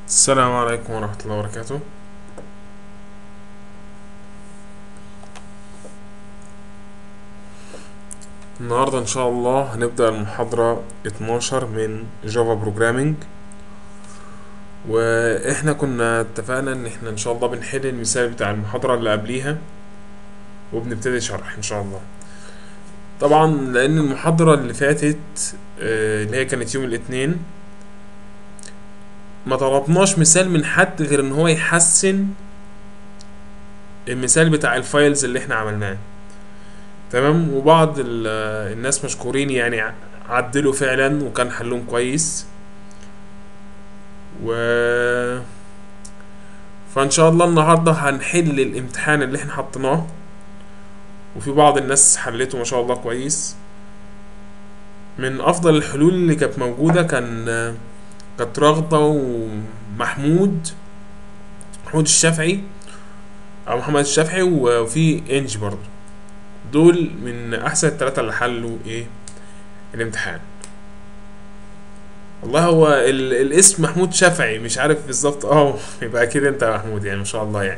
السلام عليكم ورحمة الله وبركاته النهاردة إن شاء الله هنبدأ المحاضرة 12 من جافا بروجرامينج وإحنا كنا اتفقنا إن إحنا إن شاء الله بنحل المثال بتاع المحاضرة اللي قبليها وبنبتدي شرح إن شاء الله طبعا لأن المحاضرة اللي فاتت آه، اللي هي كانت يوم الاثنين ما طلبناش مثال من حد غير ان هو يحسن المثال بتاع الفايلز اللي احنا عملناه تمام وبعض ال- الناس مشكورين يعني ع- عدلوا فعلا وكان حلهم كويس و فان شاء الله النهارده هنحل الامتحان اللي احنا حطيناه وفي بعض الناس حلته ما شاء الله كويس من افضل الحلول اللي كانت موجوده كان كانت رغدة ومحمود محمود الشافعي او محمد الشافعي وفي انج برضه دول من احسن الثلاثة اللي حلوا ايه الامتحان والله هو ال الاسم محمود شافعي مش عارف بالظبط اه يبقى اكيد انت يا محمود يعني ما شاء الله يعني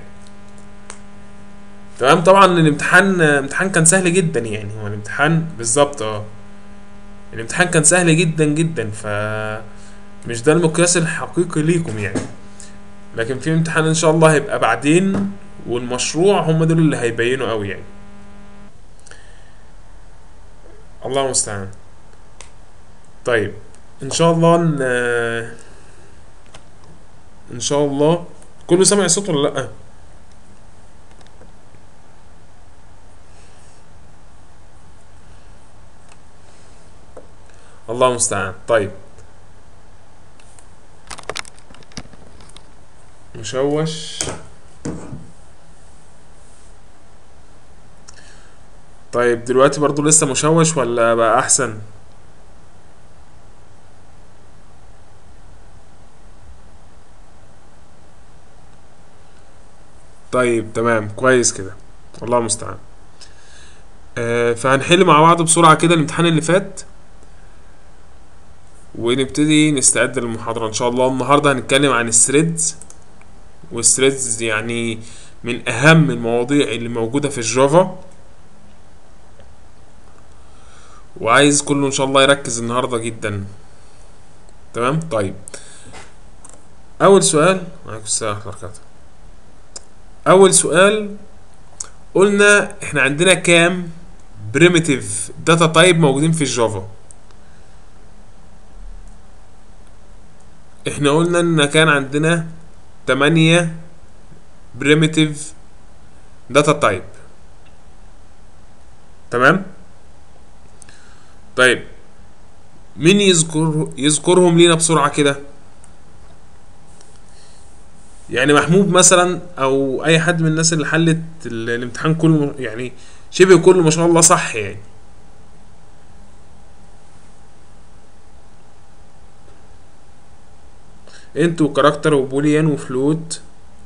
تمام طبعا الامتحان امتحان كان سهل جدا يعني هو الامتحان بالظبط اه الامتحان كان سهل جدا جدا ف مش ده المقياس الحقيقي ليكم يعني لكن في امتحان ان شاء الله هيبقى بعدين والمشروع هم دول اللي هيبينوا قوي يعني الله المستعان طيب ان شاء الله ن... ان شاء الله كله سامع الصوت ولا لا الله المستعان طيب مشوش طيب دلوقتي برضو لسه مشوش ولا بقى احسن طيب تمام كويس كده الله المستعان آه فهنحل مع بعض بسرعة كده الامتحان اللي فات ونبتدي نستعد للمحاضرة ان شاء الله النهاردة هنتكلم عن الثريدز والثريدز يعني من اهم المواضيع اللي موجودة في الجافا وعايز كله ان شاء الله يركز النهاردة جدا تمام طيب اول سؤال عليكم السلام ورحمة الله وبركاته اول سؤال قلنا احنا عندنا كام بريميتيف داتا تايب موجودين في الجافا احنا قلنا ان كان عندنا تمانية بريميتيف داتا تايب تمام طيب مين يذكر يذكرهم لينا بسرعة كده يعني محمود مثلا او اي حد من الناس اللي حلت ال- الامتحان كله يعني شبه كله ما شاء الله صح يعني انتوا كاركتر وبوليان وفلوت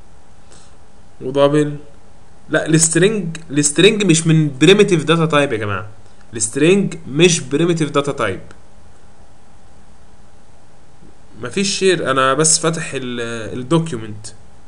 ودبل لا السترنج السترنج مش من بريميتيف داتا تايب يا جماعه السترنج مش بريميتيف داتا تايب مفيش شير انا بس فاتح الدوكيومنت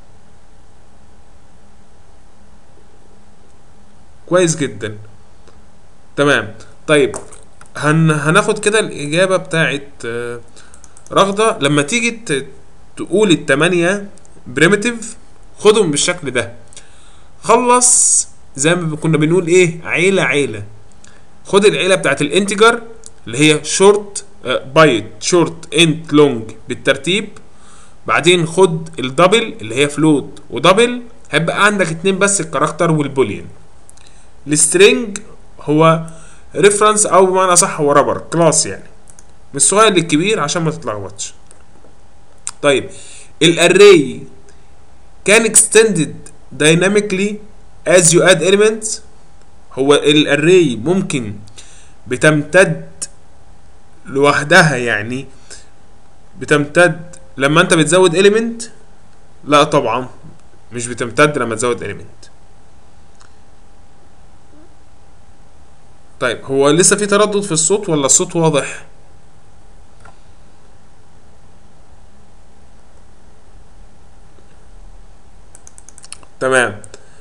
كويس جدا تمام طيب هن هناخد كده الاجابه بتاعت آه، رغده لما تيجي ت- تقول التمانية بريميتيف خدهم بالشكل ده خلص زي ما كنا بنقول ايه عيلة عيلة خد العيلة بتاعت الانتجر اللي هي شورت بايت شورت انت لونج بالترتيب بعدين خد الدبل اللي هي فلوت ودبل هيبقى عندك اتنين بس الكاركتر والبوليان السترينج هو ريفرنس او بمعنى صح هو رابر كلاس يعني من الصغير للكبير عشان ما تتلخبطش طيب الاري كان extended dynamically as you add elements هو الاري ممكن بتمتد لوحدها يعني بتمتد لما انت بتزود element لا طبعا مش بتمتد لما تزود element طيب هو لسه في تردد في الصوت ولا الصوت واضح تمام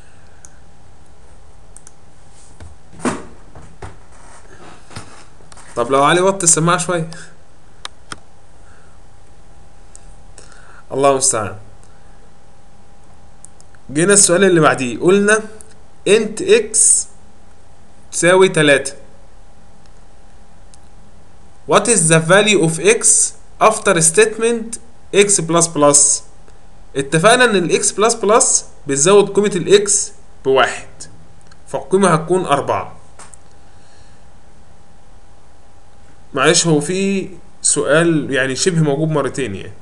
طب لو علي وطي السماعة شوية الله المستعان جينا السؤال اللي بعديه قلنا انت اكس تساوي تلاتة What is the value of x after statement x plus plus اتفقنا ان الاكس بلس بلس بتزود قيمة الاكس بواحد فالقيمة هتكون أربعة معلش هو في سؤال يعني شبه موجود مرتين يعني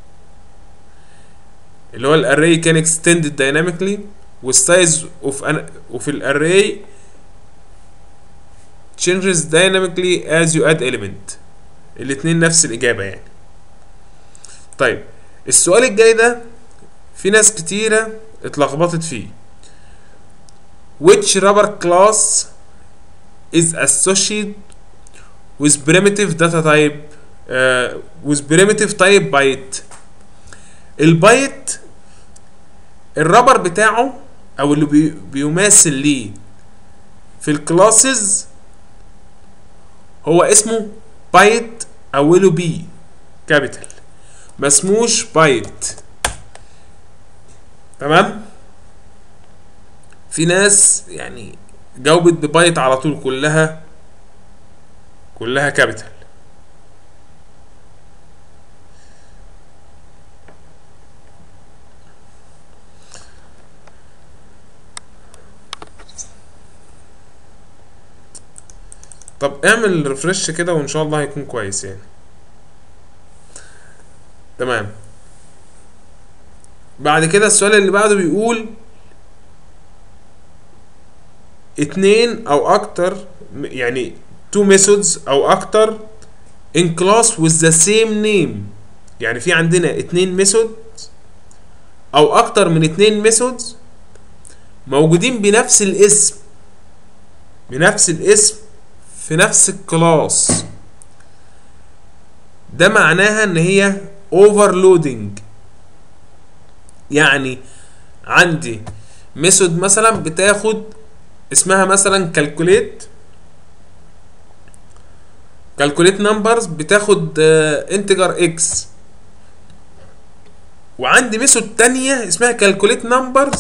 اللي هو الاري كان extended dynamically والسايز اوف وفي الاري changes dynamically as you add element الاتنين نفس الإجابة يعني طيب السؤال الجاي ده في ناس كتيرة اتلخبطت فيه which rubber class is associated with primitive data type uh, with primitive type byte البايت الرابر بتاعه او اللي بي بيماثل ليه في الكلاسز هو اسمه بايت اوله بي كابيتال ما اسموش بايت تمام في ناس يعني جاوبت ببايت على طول كلها كلها كابيتال طب اعمل ريفرش كده وان شاء الله هيكون كويس يعني تمام بعد كده السؤال اللي بعده بيقول اتنين او اكتر يعني two methods او اكتر in class with the same name يعني في عندنا اتنين methods او اكتر من اتنين methods موجودين بنفس الاسم بنفس الاسم في نفس الكلاس ده معناها ان هي overloading يعني عندي ميثود مثلا بتاخد اسمها مثلا calculate calculate numbers بتاخد انتجر اكس وعندي ميثود تانية اسمها calculate numbers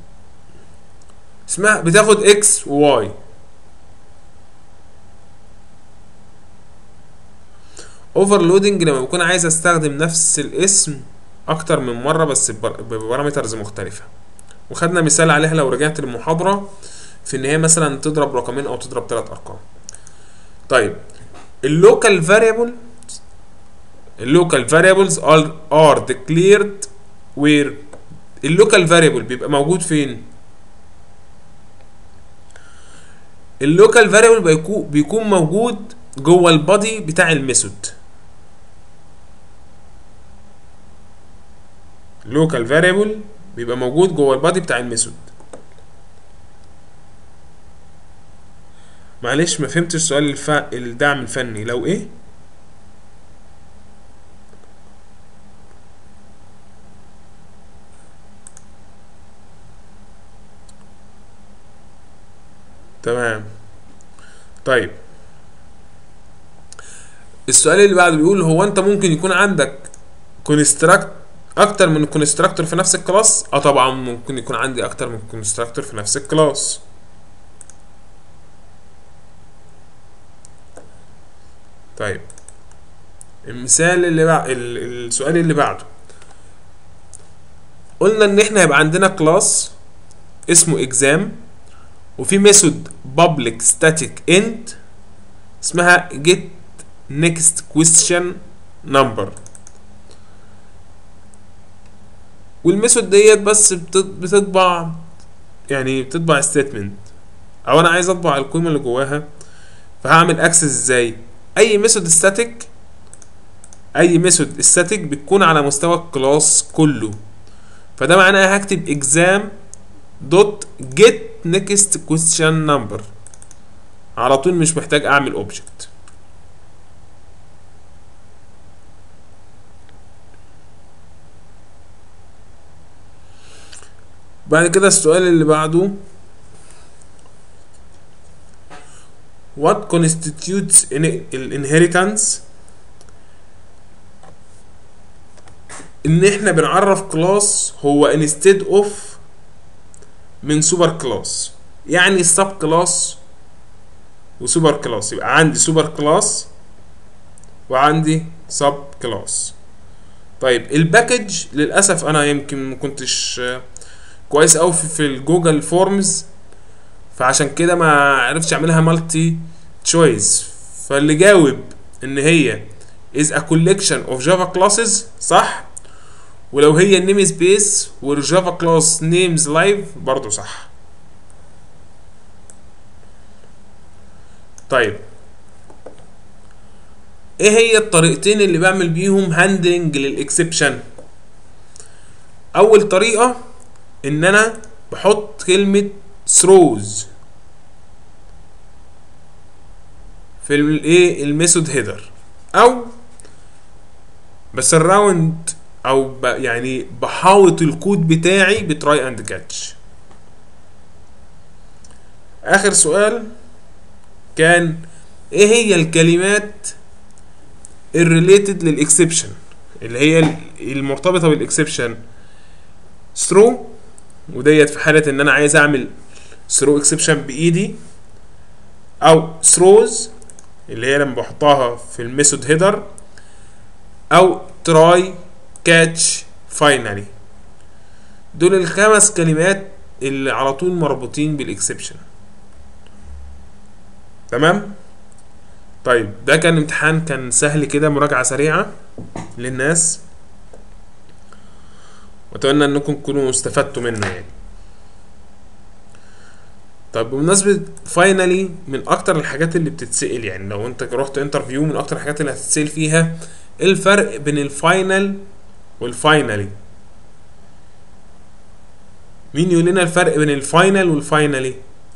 اسمها بتاخد اكس وواي اوفرلودنج لما بكون عايز استخدم نفس الاسم اكتر من مره بس ببارامترز مختلفه وخدنا مثال عليها لو رجعت للمحاضره في ان هي مثلا تضرب رقمين او تضرب ثلاث ارقام طيب اللوكال فاريبل اللوكال فاريبلز ار ار declared where اللوكال فاريبل بيبقى موجود فين اللوكال فاريبل بيكون موجود جوه البادي بتاع الميثود لوكال فاريبل بيبقى موجود جوه البادي بتاع الميثود معلش ما فهمتش السؤال الف... الدعم الفني لو ايه تمام طيب السؤال اللي بعده بيقول هو انت ممكن يكون عندك كونستراكت اكتر من كونستراكتور في نفس الكلاس اه طبعا ممكن يكون عندي اكتر من كونستراكتور في نفس الكلاس طيب المثال اللي بعد السؤال اللي بعده قلنا ان احنا هيبقى عندنا كلاس اسمه اكزام وفي ميثود public static int اسمها get next question number والميثود ديت بس بتطبع يعني بتطبع ستيتمنت او انا عايز اطبع القيمه اللي جواها فهعمل اكسس ازاي اي ميثود ستاتيك اي ميثود ستاتيك بتكون على مستوى الكلاس كله فده معناه هكتب exam دوت get next question number على طول مش محتاج اعمل اوبجكت بعد كده السؤال اللي بعده what constitutes in- الانهيرتانس ان احنا بنعرف كلاس هو instead of من سوبر كلاس يعني السب كلاس وسوبر كلاس يبقى عندي سوبر كلاس وعندي سب كلاس طيب الباكج للاسف انا يمكن ما كنتش آه، كويس قوي في في الجوجل فورمز فعشان كده ما عرفتش اعملها مالتي تشويس فاللي جاوب ان هي is a collection of java classes صح ولو هي النيم سبيس والجافا كلاس نيمز لايف برضو صح طيب ايه هي الطريقتين اللي بعمل بيهم هاندلنج للاكسبشن اول طريقه ان انا بحط كلمه throws في الايه الميثود هيدر او بس الراوند او ب يعني بحاوط الكود بتاعي بتراي اند كاتش اخر سؤال كان ايه هي الكلمات الريليتد للاكسبشن اللي هي المرتبطه بالاكسبشن ثرو وديت في حاله ان انا عايز اعمل ثرو اكسبشن بايدي او ثروز اللي هي لما بحطها في الميثود هيدر او تراي كاتش فاينالي دول الخمس كلمات اللي على طول مربوطين بالاكسبشن تمام طيب ده كان امتحان كان سهل كده مراجعة سريعة للناس واتمنى انكم تكونوا استفدتوا منه يعني طب بمناسبة فاينالي من اكتر الحاجات اللي بتتسأل يعني لو انت رحت انترفيو من اكتر الحاجات اللي هتتسأل فيها ايه الفرق بين الفاينل والفاينالي مين يقول لنا الفرق بين الفاينل والفاينالي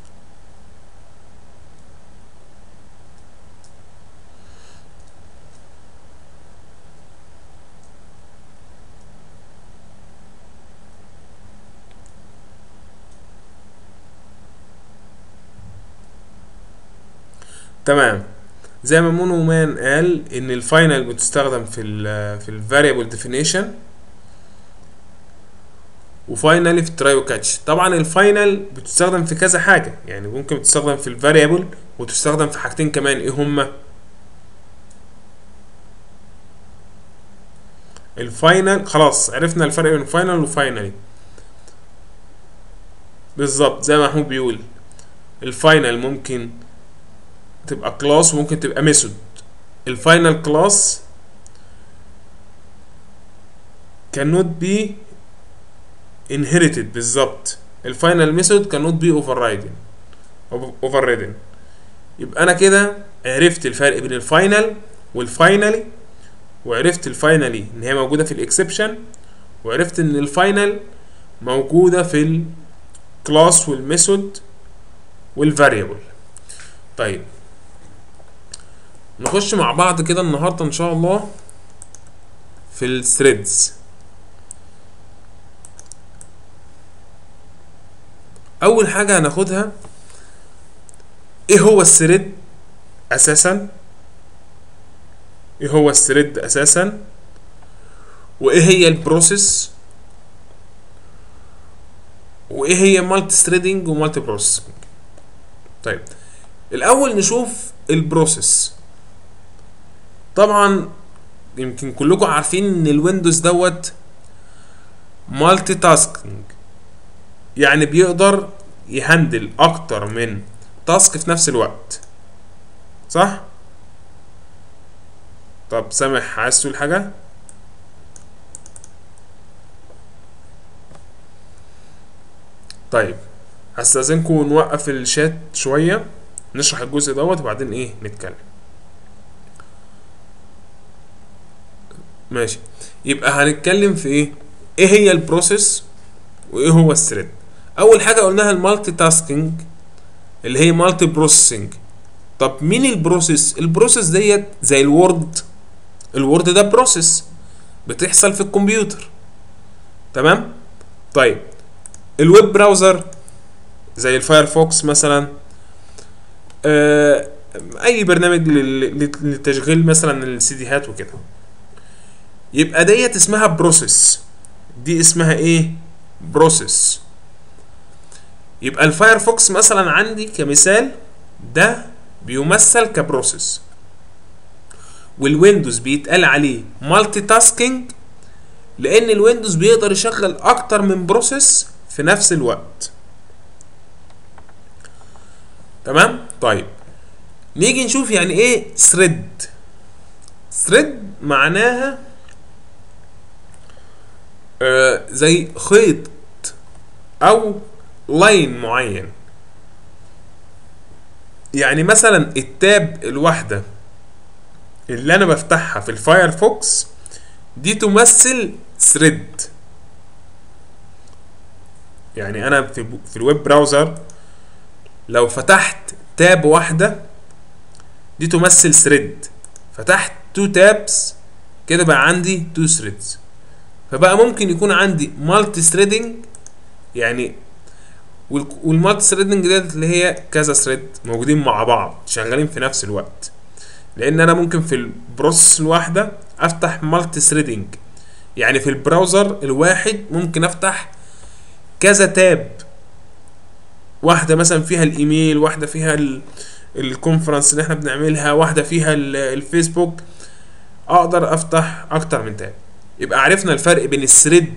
تمام زي ما مونو مان قال ان الفاينل بتستخدم في ال في الفاريبل ديفينيشن وفاينالي في التراي وكاتش طبعا الفاينل بتستخدم في كذا حاجه يعني ممكن تستخدم في الفاريبل وتستخدم في حاجتين كمان ايه هما الفاينل خلاص عرفنا الفرق بين فاينل وفاينالي بالظبط زي ما محمود بيقول الفاينل ممكن تبقى كلاس وممكن تبقى ميثود الفاينل كلاس cannot be inherited بالظبط الفاينل ميثود cannot be overridden overridden يبقى انا كده عرفت الفرق بين الفاينل والفاينلي وعرفت الفاينلي ان هي موجوده في الاكسبشن وعرفت ان الفاينل موجوده في الكلاس والميثود والفاريبل طيب نخش مع بعض كده النهارده ان شاء الله في الثريدز اول حاجه هناخدها ايه هو الثريد اساسا ايه هو الثريد اساسا وايه هي البروسيس وايه هي مالتي ثريدنج ومالتي بروسيسنج طيب الاول نشوف البروسيس طبعا يمكن كلكم عارفين ان الويندوز دوت مالتي تاسكينج يعني بيقدر يهندل اكتر من تاسك في نفس الوقت صح طب سامح عايز تقول حاجه طيب هستأذنكم نوقف الشات شويه نشرح الجزء دوت وبعدين ايه نتكلم ماشي يبقى هنتكلم في ايه ايه هي البروسيس وايه هو الثريد اول حاجه قلناها المالتي تاسكينج اللي هي مالتي بروسيسنج طب مين البروسيس البروسيس ديت زي الوورد الوورد ده بروسيس بتحصل في الكمبيوتر تمام طيب الويب براوزر زي الفايرفوكس مثلا آه، اي برنامج لل- لتشغيل مثلا السيديهات وكده يبقى ديت اسمها بروسيس دي اسمها ايه بروسيس يبقى الفايرفوكس مثلا عندي كمثال ده بيمثل كبروسيس والويندوز بيتقال عليه مالتي تاسكينج لان الويندوز بيقدر يشغل اكتر من بروسيس في نفس الوقت تمام طيب نيجي نشوف يعني ايه ثريد ثريد معناها آه زي خيط او لاين معين يعني مثلا التاب الواحده اللي انا بفتحها في الفايرفوكس دي تمثل ثريد يعني انا في, في الويب براوزر لو فتحت تاب واحده دي تمثل ثريد فتحت تو تابس كده بقى عندي تو ثريدز فبقى ممكن يكون عندي مالتي ثريدنج يعني والمالتي ثريدنج ديت اللي هي كذا ثريد موجودين مع بعض شغالين في نفس الوقت لان انا ممكن في البروسيس الواحده افتح مالتي ثريدنج يعني في البراوزر الواحد ممكن افتح كذا تاب واحده مثلا فيها الايميل واحده فيها ال... الكونفرنس اللي احنا بنعملها واحده فيها ال- الفيسبوك اقدر افتح اكتر من تاب يبقى عرفنا الفرق بين الثريد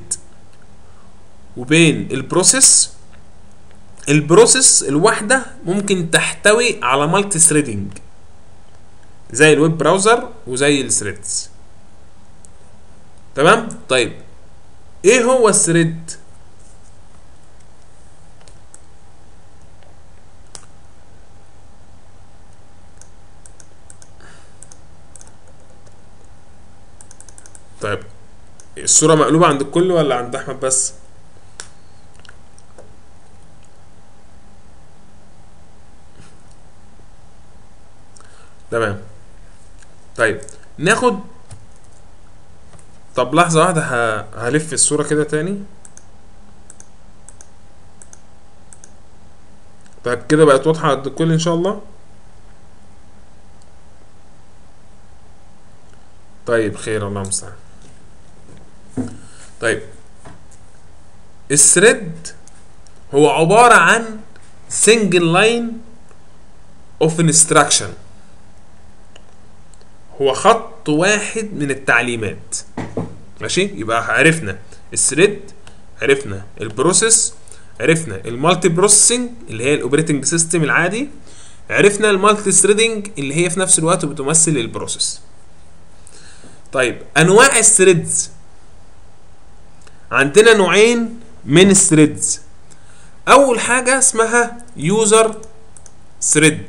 وبين البروسيس البروسيس الواحده ممكن تحتوي على مالتي ثريدنج زي الويب براوزر وزي الثريدز تمام طيب ايه هو الثريد طيب الصورة مقلوبة عند الكل ولا عند أحمد بس؟ تمام طيب ناخد طب لحظة واحدة ه... هلف الصورة كده تاني طيب كده بقت واضحة عند الكل إن شاء الله طيب خير الله المستعان طيب الثريد هو عبارة عن single line of instruction هو خط واحد من التعليمات ماشي يبقى عرفنا الثريد عرفنا البروسيس عرفنا المالتي بروسيسنج اللي هي الاوبريتنج سيستم العادي عرفنا المالتي ثريدنج اللي هي في نفس الوقت بتمثل البروسيس طيب انواع الثريدز عندنا نوعين من الثريدز اول حاجه اسمها يوزر ثريد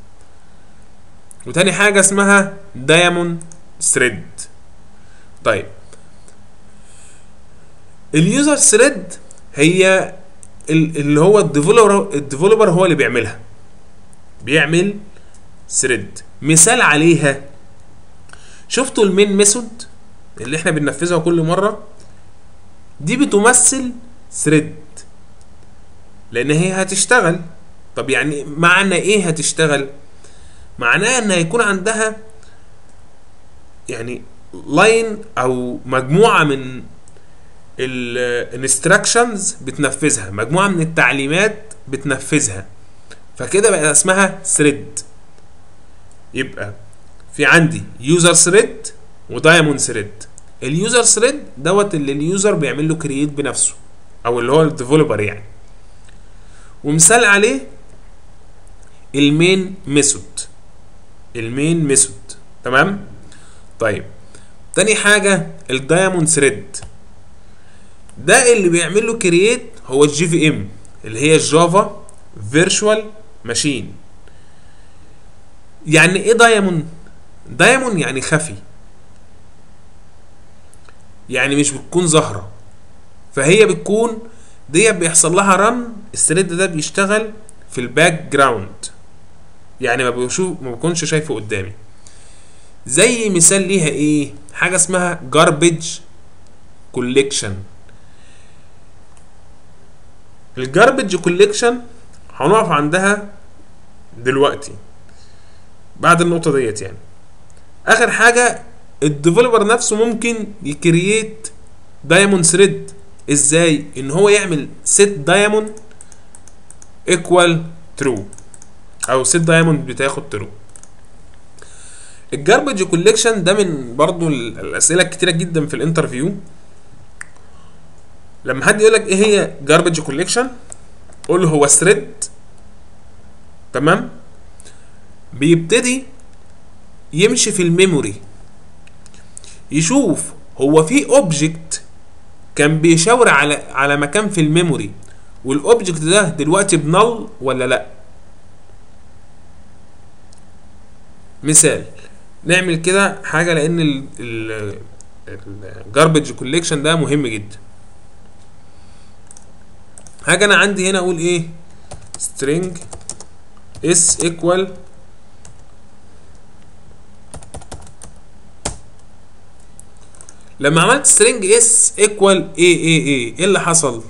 وتاني حاجه اسمها دايموند ثريد طيب اليوزر ثريد هي ال- اللي هو الديفلوبر الديفلوبر هو اللي بيعملها بيعمل ثريد مثال عليها شفتوا المين ميثود اللي احنا بننفذها كل مره دي بتمثل ثريد لان هي هتشتغل طب يعني معنى ايه هتشتغل معناه ان هيكون عندها يعني لاين او مجموعه من الانستراكشنز بتنفذها مجموعه من التعليمات بتنفذها فكده بقى اسمها ثريد يبقى في عندي يوزر ثريد ودايموند ثريد اليوزر ثريد دوت اللي اليوزر بيعمل له كرييت بنفسه او اللي هو الديفلوبر يعني ومثال عليه المين ميثود المين ميثود تمام طيب تاني حاجه الدايموند ثريد ده اللي بيعمل له كرييت هو الجي في ام اللي هي الجافا فيرتشوال ماشين يعني ايه دايموند دايموند يعني خفي يعني مش بتكون ظاهره فهي بتكون ديت بيحصل لها رن الثريد ده بيشتغل في الباك جراوند يعني ما بشوف ما بكونش شايفه قدامي زي مثال ليها ايه حاجه اسمها جاربيج كوليكشن الجاربج كوليكشن هنقف عندها دلوقتي بعد النقطه ديت يعني اخر حاجه الديفلوبر نفسه ممكن يكرييت دايموند ثريد ازاي ان هو يعمل سيت دايموند ايكوال ترو او سيت دايموند بتاخد ترو الجاربج كوليكشن ده من برضو ال- الاسئله الكتيره جدا في الانترفيو لما حد يقول لك ايه هي جاربج كوليكشن قول له هو ثريد تمام بيبتدي يمشي في الميموري يشوف هو في اوبجكت كان بيشاور على على مكان في الميموري والاوبجكت ده دلوقتي بنل ولا لا مثال نعمل كده حاجه لان ال ال الجاربج كوليكشن ده مهم جدا حاجه انا عندي هنا اقول ايه string s equal لما عملت string s equal a a a ايه اللي حصل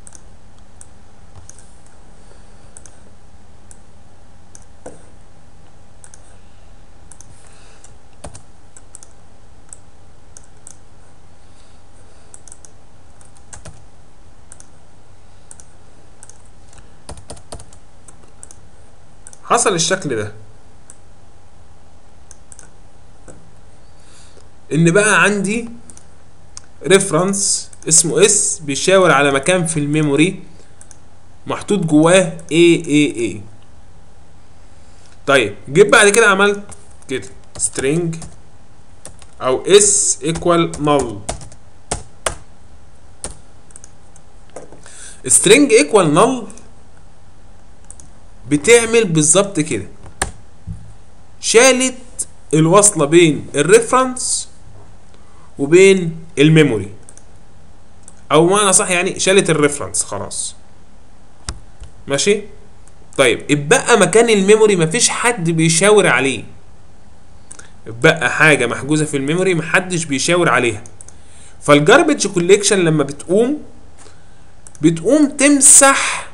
حصل الشكل ده ان بقى عندي ريفرنس اسمه اس بيشاور على مكان في الميموري محطوط جواه A A A طيب جيت بعد كده عملت كده string او s equal null string equal null بتعمل بالظبط كده شالت الوصله بين الريفرنس وبين الميموري او معنى صح يعني شالت الريفرنس خلاص ماشي طيب اتبقى مكان الميموري مفيش حد بيشاور عليه اتبقى حاجه محجوزه في الميموري محدش بيشاور عليها فالجاربج كوليكشن لما بتقوم بتقوم تمسح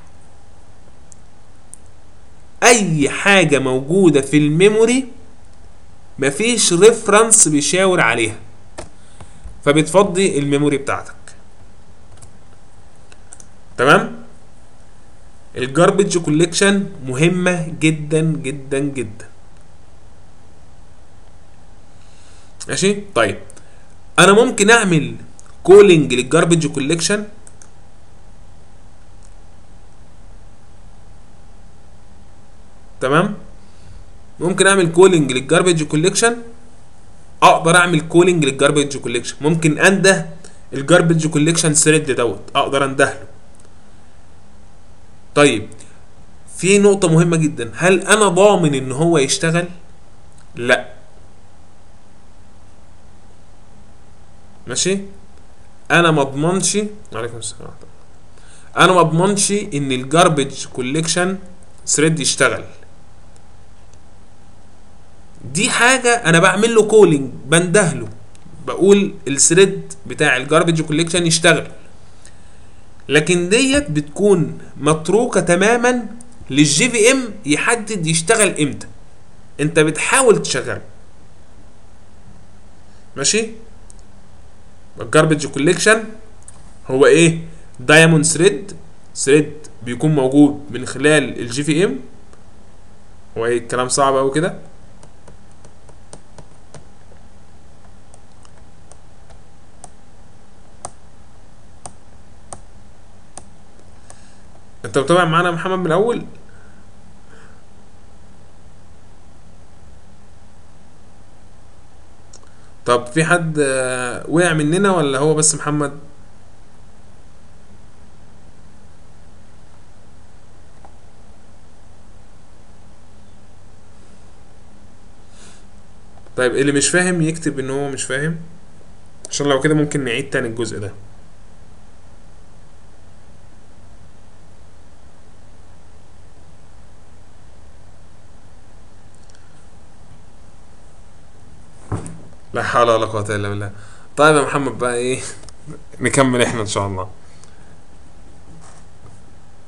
اي حاجه موجوده في الميموري مفيش ريفرنس بيشاور عليها فبتفضي الميموري بتاعتك تمام الجاربج كوليكشن مهمه جدا جدا جدا ماشي طيب انا ممكن اعمل كولينج للجاربج كوليكشن تمام ممكن اعمل كولينج للجاربج كوليكشن اقدر اعمل كولينج للجاربج كوليكشن ممكن انده الجاربج كوليكشن ثريد دوت اقدر اندهله طيب في نقطة مهمة جدا هل انا ضامن ان هو يشتغل لا ماشي انا ما اضمنش عليكم السلام ورحمة الله. انا ما اضمنش ان الجاربج كوليكشن ثريد يشتغل دي حاجه انا بعمل له كولينج بندهله بقول الثريد بتاع الجاربج كوليكشن يشتغل لكن ديت بتكون متروكه تماما للجي في ام يحدد يشتغل امتى انت بتحاول تشغله ماشي الجاربج كوليكشن هو ايه دايموند ثريد ثريد بيكون موجود من خلال الجي في ام هو ايه الكلام صعب قوي كده انت متابع معانا يا محمد من الاول طب في حد آه، وقع مننا ولا هو بس محمد طيب اللي مش فاهم يكتب ان هو مش فاهم عشان لو كده ممكن نعيد تاني الجزء ده لا حول ولا قوة الا بالله طيب يا محمد بقى ايه نكمل احنا ان شاء الله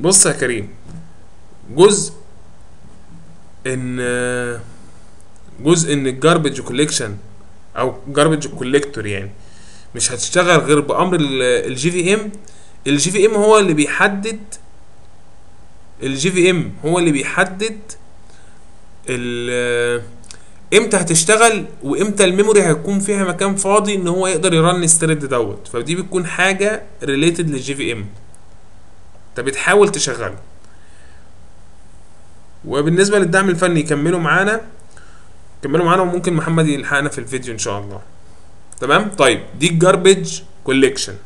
بص يا كريم جزء ان جزء ان الجاربج كوليكشن او جاربج كوليكتور يعني مش هتشتغل غير بامر الجي في ام الجي في ام هو اللي بيحدد الجي في ام هو اللي بيحدد ال امتى هتشتغل وامتى الميموري هيكون فيها مكان فاضي ان هو يقدر يرن الثريد دوت فدي بتكون حاجه ريليتد للجي في ام انت بتحاول تشغله وبالنسبه للدعم الفني كملوا معانا كملوا معانا وممكن محمد يلحقنا في الفيديو ان شاء الله تمام طيب دي الجاربج كوليكشن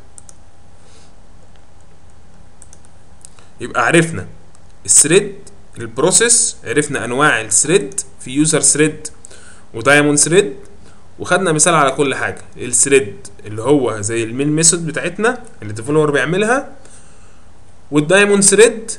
يبقى عرفنا الثريد البروسيس عرفنا انواع الثريد في يوزر ثريد ودايموند ثريد وخدنا مثال على كل حاجه الثريد اللي هو زي المين ميثود بتاعتنا اللي الديفلوبر بيعملها والدايموند ثريد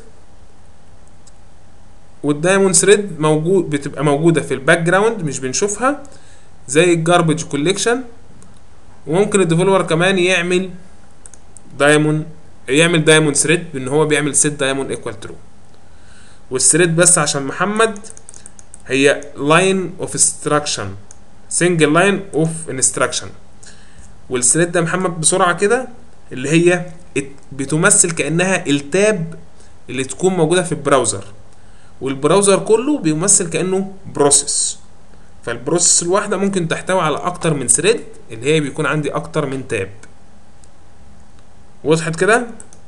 والدايموند ثريد موجود بتبقى موجوده في الباك جراوند مش بنشوفها زي الجاربج كوليكشن وممكن الديفلوبر كمان يعمل دايموند يعمل دايموند ثريد بان هو بيعمل سيت دايموند ايكوال ترو والثريد بس عشان محمد هي لاين اوف انستراكشن سنجل لاين اوف انستراكشن والثريد ده محمد بسرعه كده اللي هي بتمثل كانها التاب اللي تكون موجوده في البراوزر والبراوزر كله بيمثل كانه بروسيس فالبروسيس الواحده ممكن تحتوي على اكتر من ثريد اللي هي بيكون عندي اكتر من تاب وضحت كده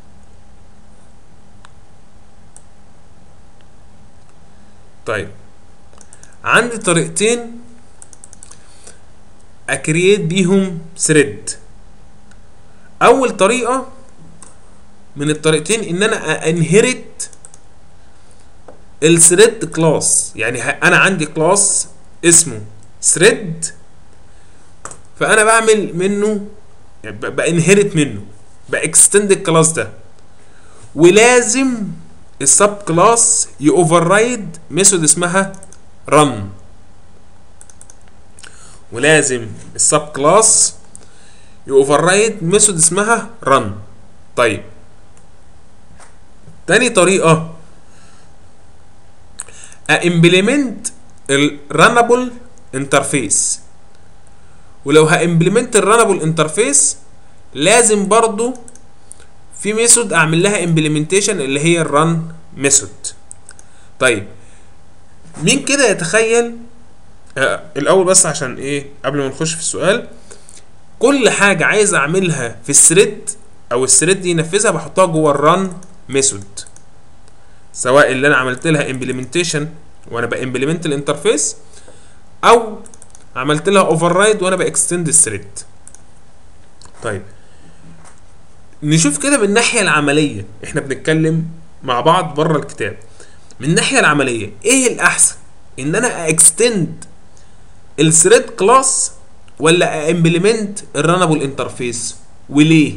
طيب عندي طريقتين اكرييت بيهم ثريد اول طريقه من الطريقتين ان انا انهرت الثريد كلاس يعني انا عندي كلاس اسمه ثريد فانا بعمل منه يعني بانهرت منه باكستند الكلاس ده ولازم السب كلاس يوفر رايد ميثود اسمها رن ولازم السب كلاس يوفر رايد ميثود اسمها رن طيب تاني طريقه امبلمنت الرنبل انترفيس ولو هامبلمنت الرنبل انترفيس لازم برضو في ميثود اعمل لها امبلمنتيشن اللي هي الرن ميثود طيب مين كده يتخيل آه الاول بس عشان ايه قبل ما نخش في السؤال كل حاجه عايز اعملها في الثريد او الثريد دي ينفذها بحطها جوه الرن ميثود سواء اللي انا عملت لها امبلمنتيشن وانا بامبلمنت الانترفيس او عملت لها اوفر رايد وانا باكستند الثريد طيب نشوف كده من الناحيه العمليه احنا بنتكلم مع بعض بره الكتاب من الناحيه العمليه ايه الاحسن ان انا اكستند الثريد كلاس ولا امبلمنت الرنبل انترفيس وليه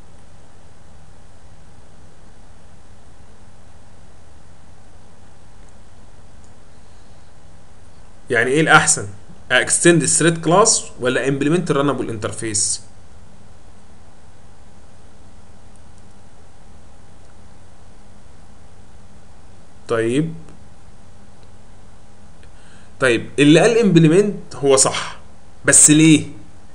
يعني ايه الاحسن اكستند الثريد كلاس ولا امبلمنت الرنبل انترفيس طيب طيب اللي قال امبلمنت هو صح بس ليه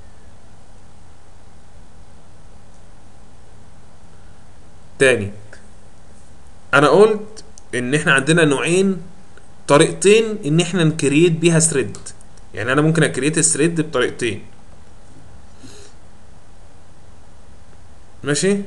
تاني انا قلت ان احنا عندنا نوعين طريقتين ان احنا نكريت بيها ثريد يعني انا ممكن اكريت الثريد بطريقتين ماشي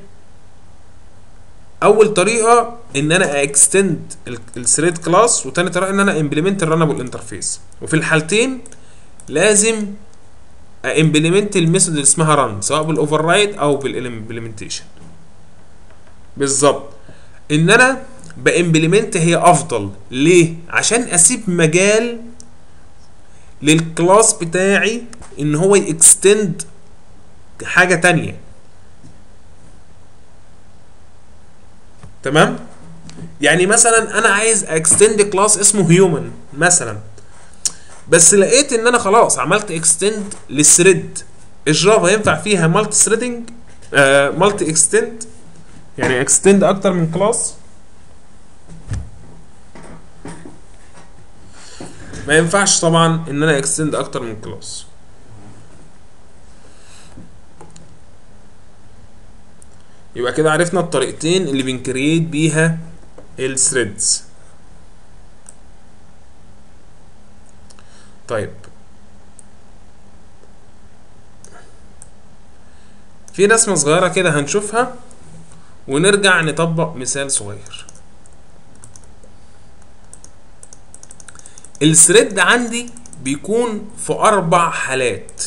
اول طريقه ان انا اكستند الثريد كلاس وتاني طريقه ان انا امبلمنت الرنبل انترفيس وفي الحالتين لازم امبلمنت الميثود اللي اسمها رن سواء بالاوفر رايد او بالامبلمنتيشن بالظبط ان انا بامبلمنت هي افضل ليه عشان اسيب مجال للكلاس بتاعي ان هو يكستند حاجه تانية تمام يعني مثلا انا عايز اكستند كلاس اسمه هيومن مثلا بس لقيت ان انا خلاص عملت اكستند للثريد الجافا ينفع فيها مالتي ثريدنج مالتي اكستند يعني اكستند اكتر من كلاس ما ينفعش طبعا ان انا اكستند اكتر من كلاس يبقى كده عرفنا الطريقتين اللي بنكريت بيها الثريدز طيب في رسمة صغيرة كده هنشوفها ونرجع نطبق مثال صغير الثريد عندي بيكون في أربع حالات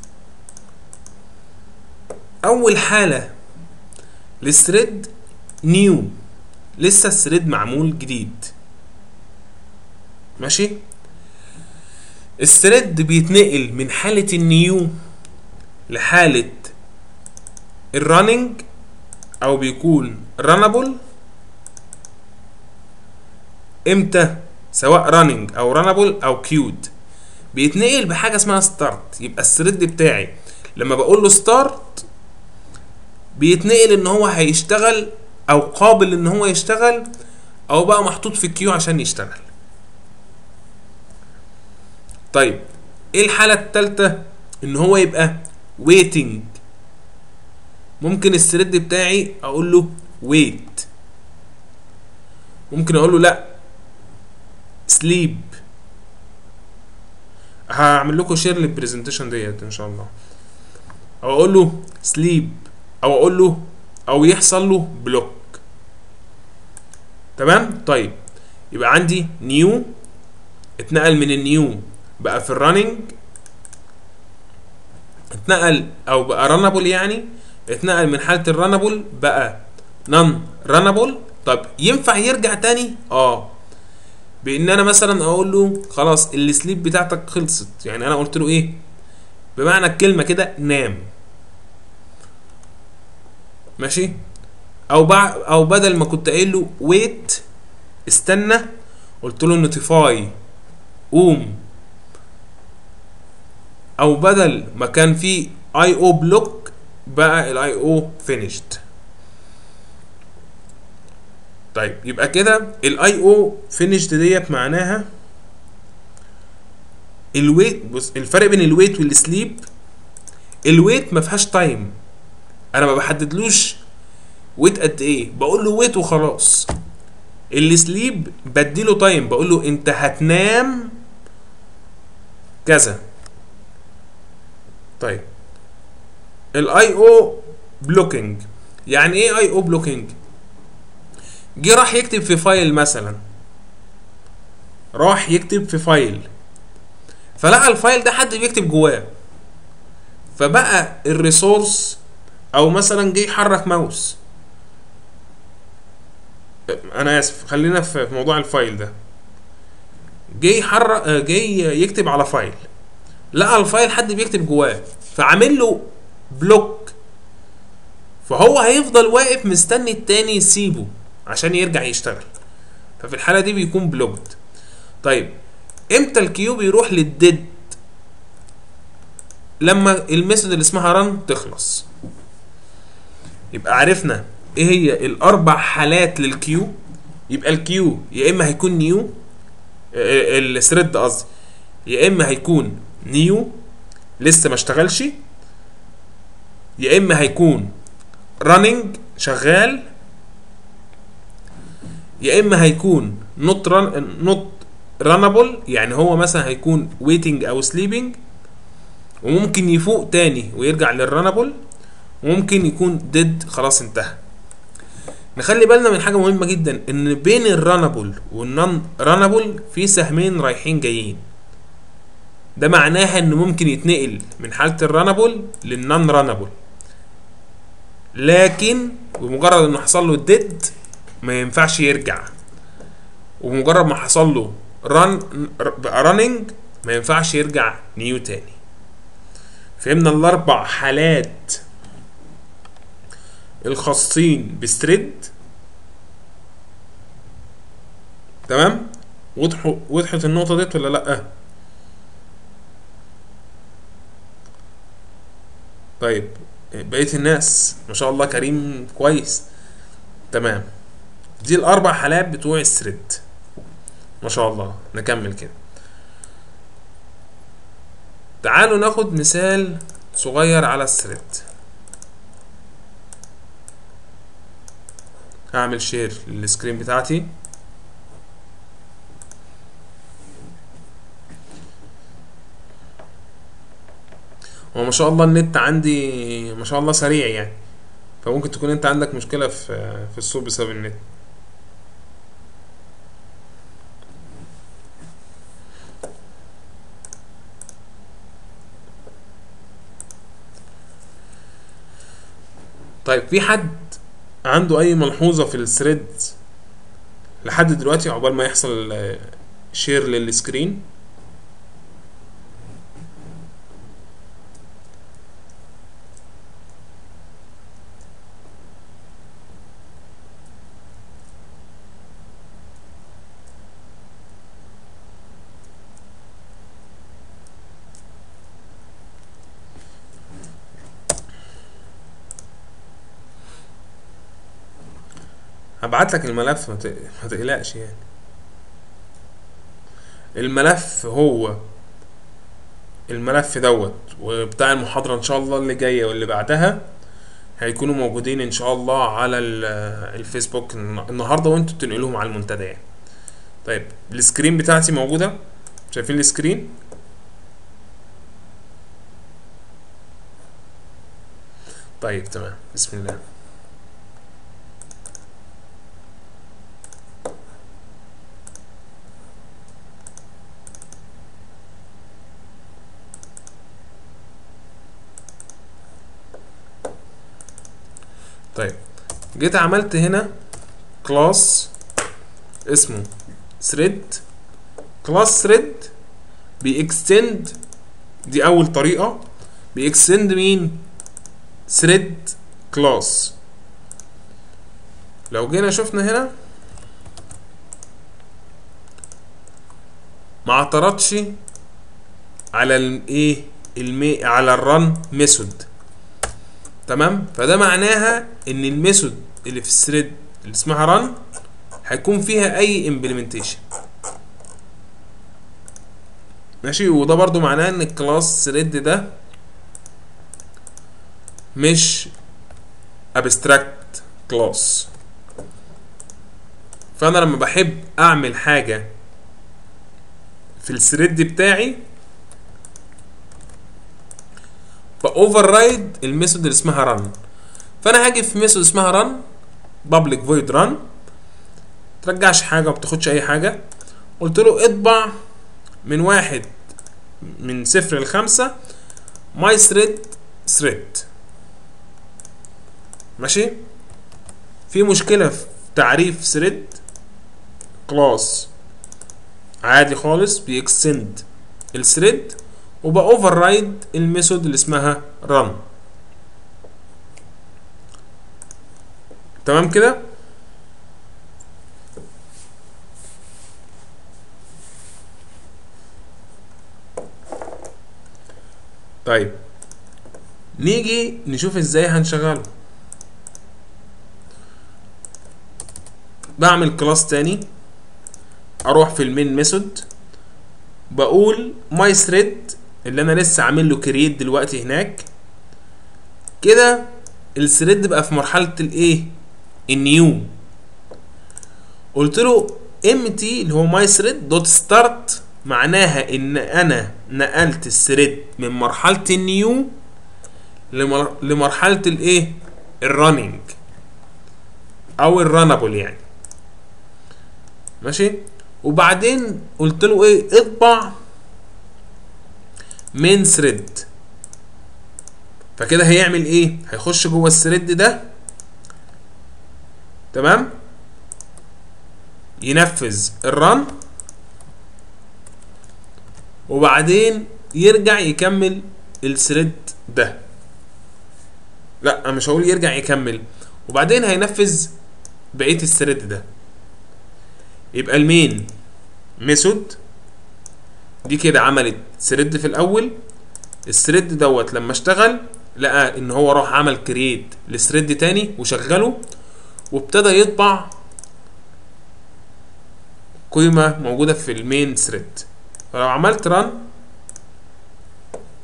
أول حالة للثريد نيو لسه الثريد معمول جديد ماشي الثريد بيتنقل من حالة النيو لحالة الرننج او بيكون رانبل امتى سواء راننج او رانبل او كيود بيتنقل بحاجه اسمها ستارت يبقى الثريد بتاعي لما بقول له ستارت بيتنقل ان هو هيشتغل او قابل ان هو يشتغل او بقى محطوط في كيو عشان يشتغل طيب ايه الحاله الثالثه ان هو يبقى waiting ممكن الثريد بتاعي اقول له wait ممكن اقول له لا sleep هعمل لكم شير للبرزنتيشن ديت ان شاء الله او اقول له sleep او اقول له او يحصل له بلوك تمام طيب يبقى عندي نيو اتنقل من النيو بقى في الرننج اتنقل او بقى رانبل يعني اتنقل من حاله الرانبل بقى نون رانبل طب ينفع يرجع تاني اه بان انا مثلا اقول له خلاص السليب بتاعتك خلصت يعني انا قلت له ايه بمعنى الكلمه كده نام ماشي او بع... او بدل ما كنت قايل له ويت استنى قلت له نوتيفاي قوم او بدل ما كان في اي او بلوك بقى الاي او فينيشد طيب يبقى كده الاي او فينيشد ديت معناها الويت بص الفرق بين الويت والسليب الويت ما فيهاش تايم انا ما بحددلوش ويت قد ايه بقول له ويت وخلاص السليب بديله تايم بقول له انت هتنام كذا طيب الاي او بلوكينج يعني ايه اي او بلوكينج جه راح يكتب في فايل مثلا راح يكتب في فايل فلقى الفايل ده حد بيكتب جواه فبقى الريسورس او مثلا جه يحرك ماوس انا اسف خلينا في موضوع الفايل ده جه يحرك جه يكتب على فايل لقى الفايل حد بيكتب جواه فعامل له بلوك فهو هيفضل واقف مستني التاني يسيبه عشان يرجع يشتغل ففي الحاله دي بيكون بلوكد طيب امتى الكيو بيروح للديد لما الميثود اللي اسمها رن تخلص يبقى عرفنا ايه هي الاربع حالات للكيو يبقى الكيو يا اما هيكون نيو الثريد قصدي يا اما هيكون نيو لسه ما اشتغلش يا اما هيكون راننج شغال يا اما هيكون نوت ران نوت رانبل يعني هو مثلا هيكون ويتنج او سليبنج وممكن يفوق تاني ويرجع للرانبل وممكن يكون ديد خلاص انتهى نخلي بالنا من حاجه مهمه جدا ان بين الرانبل والنون رانبل في سهمين رايحين جايين ده معناها انه ممكن يتنقل من حاله الرانبل للنون رانبل لكن بمجرد انه حصل له الديد ما ينفعش يرجع ومجرد ما حصل له رن بقى رننج ما ينفعش يرجع نيو تاني فهمنا الاربع حالات الخاصين بستريد تمام وضحوا وضحت النقطه ديت ولا لا طيب بقيه الناس ما شاء الله كريم كويس تمام دي الاربع حالات بتوع الثريد ما شاء الله نكمل كده تعالوا ناخد مثال صغير على الثريد هعمل شير للسكرين بتاعتي هو ما شاء الله النت عندي ما شاء الله سريع يعني فممكن تكون انت عندك مشكلة في في الصوت بسبب النت طيب في حد عنده اي ملحوظة في الثريد لحد دلوقتي عقبال ما يحصل شير للسكرين هبعت لك الملف ما تق- ما تقلقش يعني الملف هو الملف دوت وبتاع المحاضرة ان شاء الله اللي جاية واللي بعدها هيكونوا موجودين ان شاء الله على ال- الفيسبوك الن- النهارده وانتوا تنقلوهم على المنتدى يعني طيب السكرين بتاعتي موجودة شايفين السكرين طيب تمام بسم الله طيب جيت عملت هنا كلاس اسمه thread كلاس thread بيكستند دي اول طريقه بيكستند مين thread كلاس لو جينا شفنا هنا ما اعترضش على الايه المي على الرن ميثود تمام فده معناها ان الميثود اللي في الثريد اللي اسمها ران هيكون فيها اي امبلمنتيشن ماشي وده برضو معناه ان الكلاس ثريد ده مش ابستراكت كلاس فانا لما بحب اعمل حاجه في الثريد بتاعي باوفر رايد الميثود اللي اسمها ران فانا هاجي في ميثود اسمها ران بابليك فويد ران ترجعش حاجه ما بتاخدش اي حاجه قلت له اطبع من واحد من صفر لخمسة ماي ثريد ثريد ماشي في مشكلة في تعريف ثريد كلاس عادي خالص بيكستند الثريد وبأوفر رايد الميثود اللي اسمها run تمام كده طيب نيجي نشوف ازاي هنشغله بعمل كلاس تاني اروح في المين ميثود بقول ماي ثريد اللي انا لسه عامل له كرييت دلوقتي هناك كده الثريد بقى في مرحله الايه النيو قلت له ام تي اللي هو ماي ثريد دوت ستارت معناها ان انا نقلت الثريد من مرحله النيو لمر... لمرحله الايه الرننج او الرنابل يعني ماشي وبعدين قلت له ايه اطبع من ثريد فكده هيعمل ايه هيخش جوه الثريد ده تمام ينفذ الرن وبعدين يرجع يكمل الثريد ده لا مش هقول يرجع يكمل وبعدين هينفذ بقيه الثريد ده يبقى المين ميثود دي كده عملت ثريد في الاول الثريد دوت لما اشتغل لقى ان هو راح عمل كرييت لثريد تاني وشغله وابتدى يطبع قيمة موجودة في المين ثريد فلو عملت ران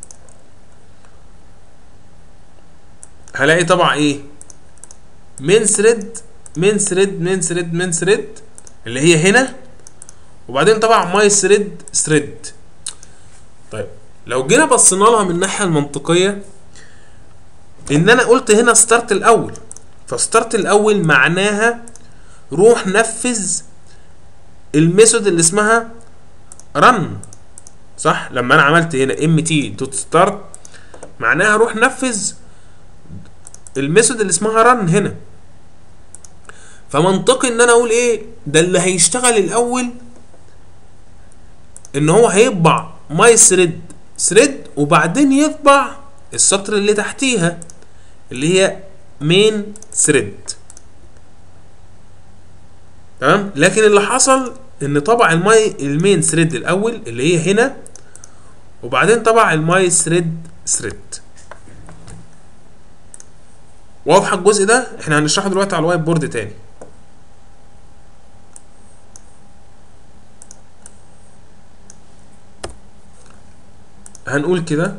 هلاقي طبعا ايه من ثريد من ثريد من ثريد من ثريد اللي هي هنا وبعدين طبعا ماي ثريد ثريد طيب لو جينا بصينا لها من الناحيه المنطقيه ان انا قلت هنا ستارت الاول فستارت الاول معناها روح نفذ الميثود اللي اسمها رن صح لما انا عملت هنا ام تي دوت ستارت معناها روح نفذ الميثود اللي اسمها رن هنا فمنطقي ان انا اقول ايه ده اللي هيشتغل الاول ان هو هيطبع ماي ثريد ثريد وبعدين يطبع السطر اللي تحتيها اللي هي مين ثريد تمام لكن اللي حصل ان طبع الماي المين ثريد الاول اللي هي هنا وبعدين طبع الماي ثريد ثريد واضح الجزء ده احنا هنشرحه دلوقتي على الوايت بورد تاني هنقول كده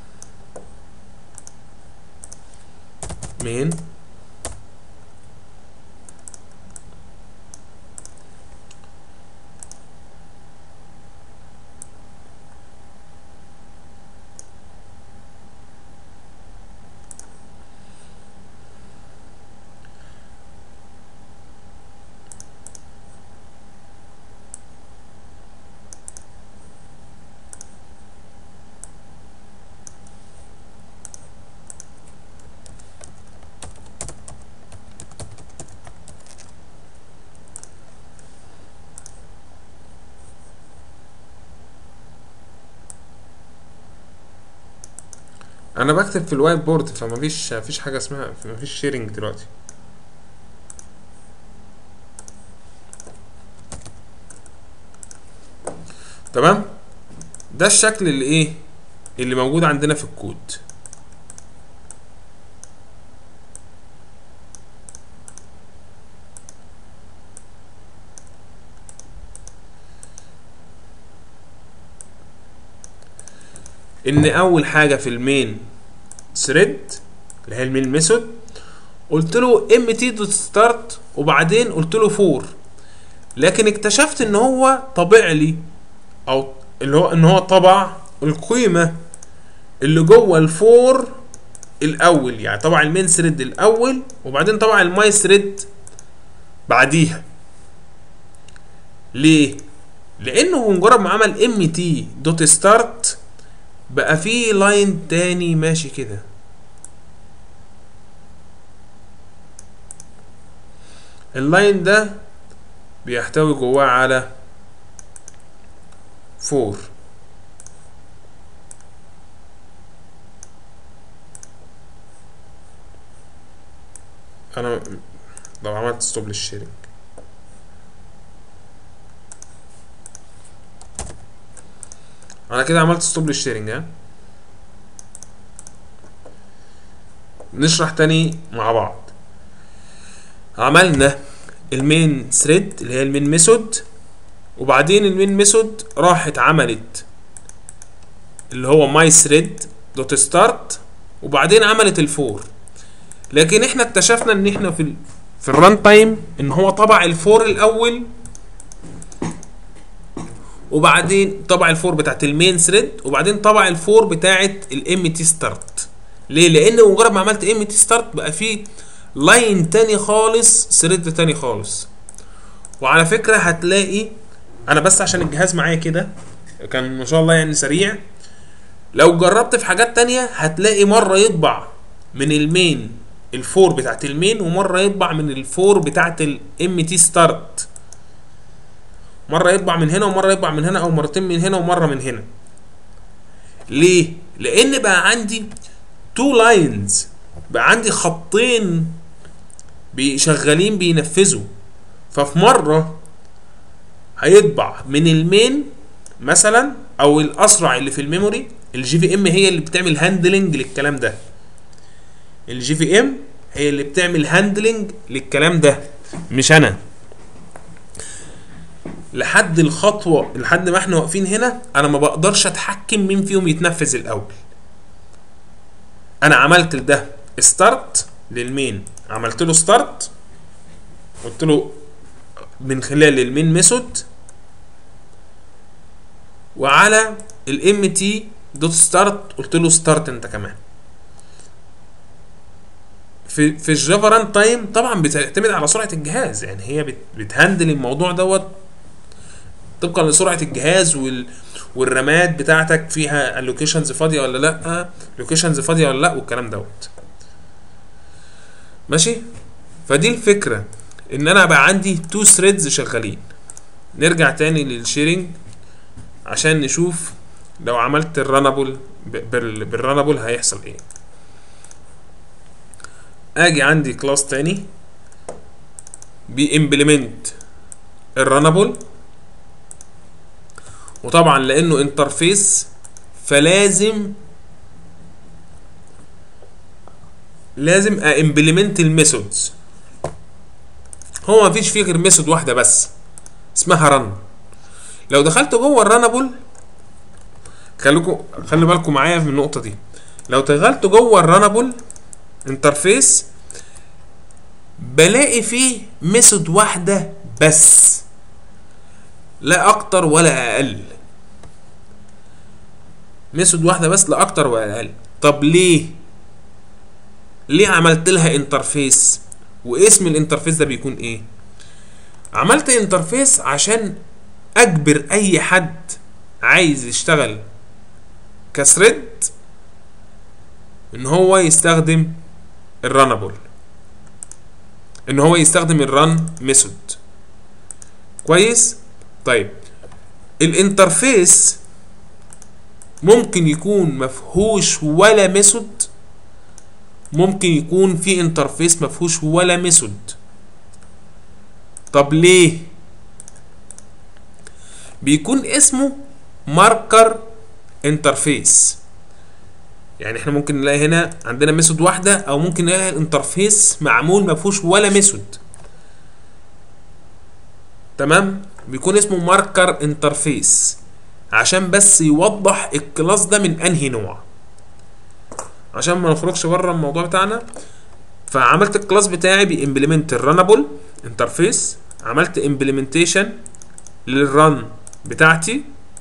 مين انا بكتب في الوايت بورد فمفيش مفيش حاجه اسمها مفيش شيرنج دلوقتي تمام ده الشكل اللي ايه اللي موجود عندنا في الكود ان اول حاجه في المين ثريد اللي هي المين ميثود قلت له ام تي دوت ستارت وبعدين قلت له فور لكن اكتشفت ان هو طبع لي او اللي هو ان هو طبع القيمه اللي جوه الفور الاول يعني طبع المين ثريد الاول وبعدين طبع الماي ثريد بعديها ليه لانه مجرد ما عمل ام تي دوت ستارت بقى في لاين تاني ماشي كده اللاين ده بيحتوي جواه على فور انا لو عملت ستوب للشيرنج انا كده عملت ستوب للشيرنج ها نشرح تاني مع بعض عملنا المين ثريد اللي هي المين ميثود وبعدين المين ميثود راحت عملت اللي هو ماي ثريد دوت ستارت وبعدين عملت الفور لكن احنا اكتشفنا ان احنا في ال في الران تايم ان هو طبع الفور الاول وبعدين طبع الفور بتاعت المين ثريد وبعدين طبع الفور بتاعت الام تي ستارت ليه لان مجرد ما عملت ام تي ستارت بقى فيه لاين تاني خالص ثريد تاني خالص وعلى فكره هتلاقي انا بس عشان الجهاز معايا كده كان ما شاء الله يعني سريع لو جربت في حاجات تانية هتلاقي مرة يطبع من المين الفور بتاعت المين ومرة يطبع من الفور بتاعت الام تي ستارت مرة يطبع من هنا ومرة يطبع من هنا او مرتين من هنا ومرة من هنا ليه؟ لان بقى عندي تو لاينز بقى عندي خطين شغالين بينفذوا ففي مرة هيطبع من المين مثلا او الاسرع اللي في الميموري الجي في ام هي اللي بتعمل هاندلنج للكلام ده الجي في ام هي اللي بتعمل هاندلنج للكلام ده مش انا لحد الخطوه لحد ما احنا واقفين هنا انا ما بقدرش اتحكم مين فيهم يتنفذ الاول انا عملت ده ستارت للمين عملت له ستارت قلت له من خلال المين ميثود وعلى الام تي دوت ستارت قلت له ستارت انت كمان في في الجافا ران تايم طبعا بتعتمد على سرعه الجهاز يعني هي بت بتهندل الموضوع دوت طبقا لسرعه الجهاز وال والرامات بتاعتك فيها اللوكيشنز فاضيه ولا لا لوكيشنز فاضيه ولا لا والكلام دوت ماشي فدي الفكره ان انا بقى عندي تو ثريدز شغالين نرجع تاني للشيرنج عشان نشوف لو عملت الرانبل بالرانبل هيحصل ايه اجي عندي كلاس تاني بيمبلمنت الرانبل وطبعا لانه انترفيس فلازم لازم امبلمنت الميثودز هو مفيش فيه غير ميثود واحده بس اسمها رن لو دخلت جوه الرانبل خليكم خلي بالكم معايا من النقطه دي لو دخلت جوه الرانبل انترفيس بلاقي فيه ميثود واحده بس لا اكتر ولا اقل ميثود واحده بس لا اكتر ولا اقل طب ليه ليه عملت لها انترفيس واسم الانترفيس ده بيكون ايه عملت انترفيس عشان اجبر اي حد عايز يشتغل كثريد ان هو يستخدم الرانبل ان هو يستخدم الران ميثود كويس طيب الانترفيس ممكن يكون مفهوش ولا ميثود ممكن يكون في انترفيس مفهوش ولا ميثود طب ليه بيكون اسمه ماركر انترفيس يعني احنا ممكن نلاقي هنا عندنا ميثود واحده او ممكن نلاقي الانترفيس معمول ما فيهوش ولا ميثود تمام بيكون اسمه ماركر انترفيس عشان بس يوضح الكلاس ده من انهي نوع عشان ما نخرجش بره الموضوع بتاعنا فعملت الكلاس بتاعي بامبلمنت الرانبل انترفيس عملت امبلمنتيشن للرن بتاعتي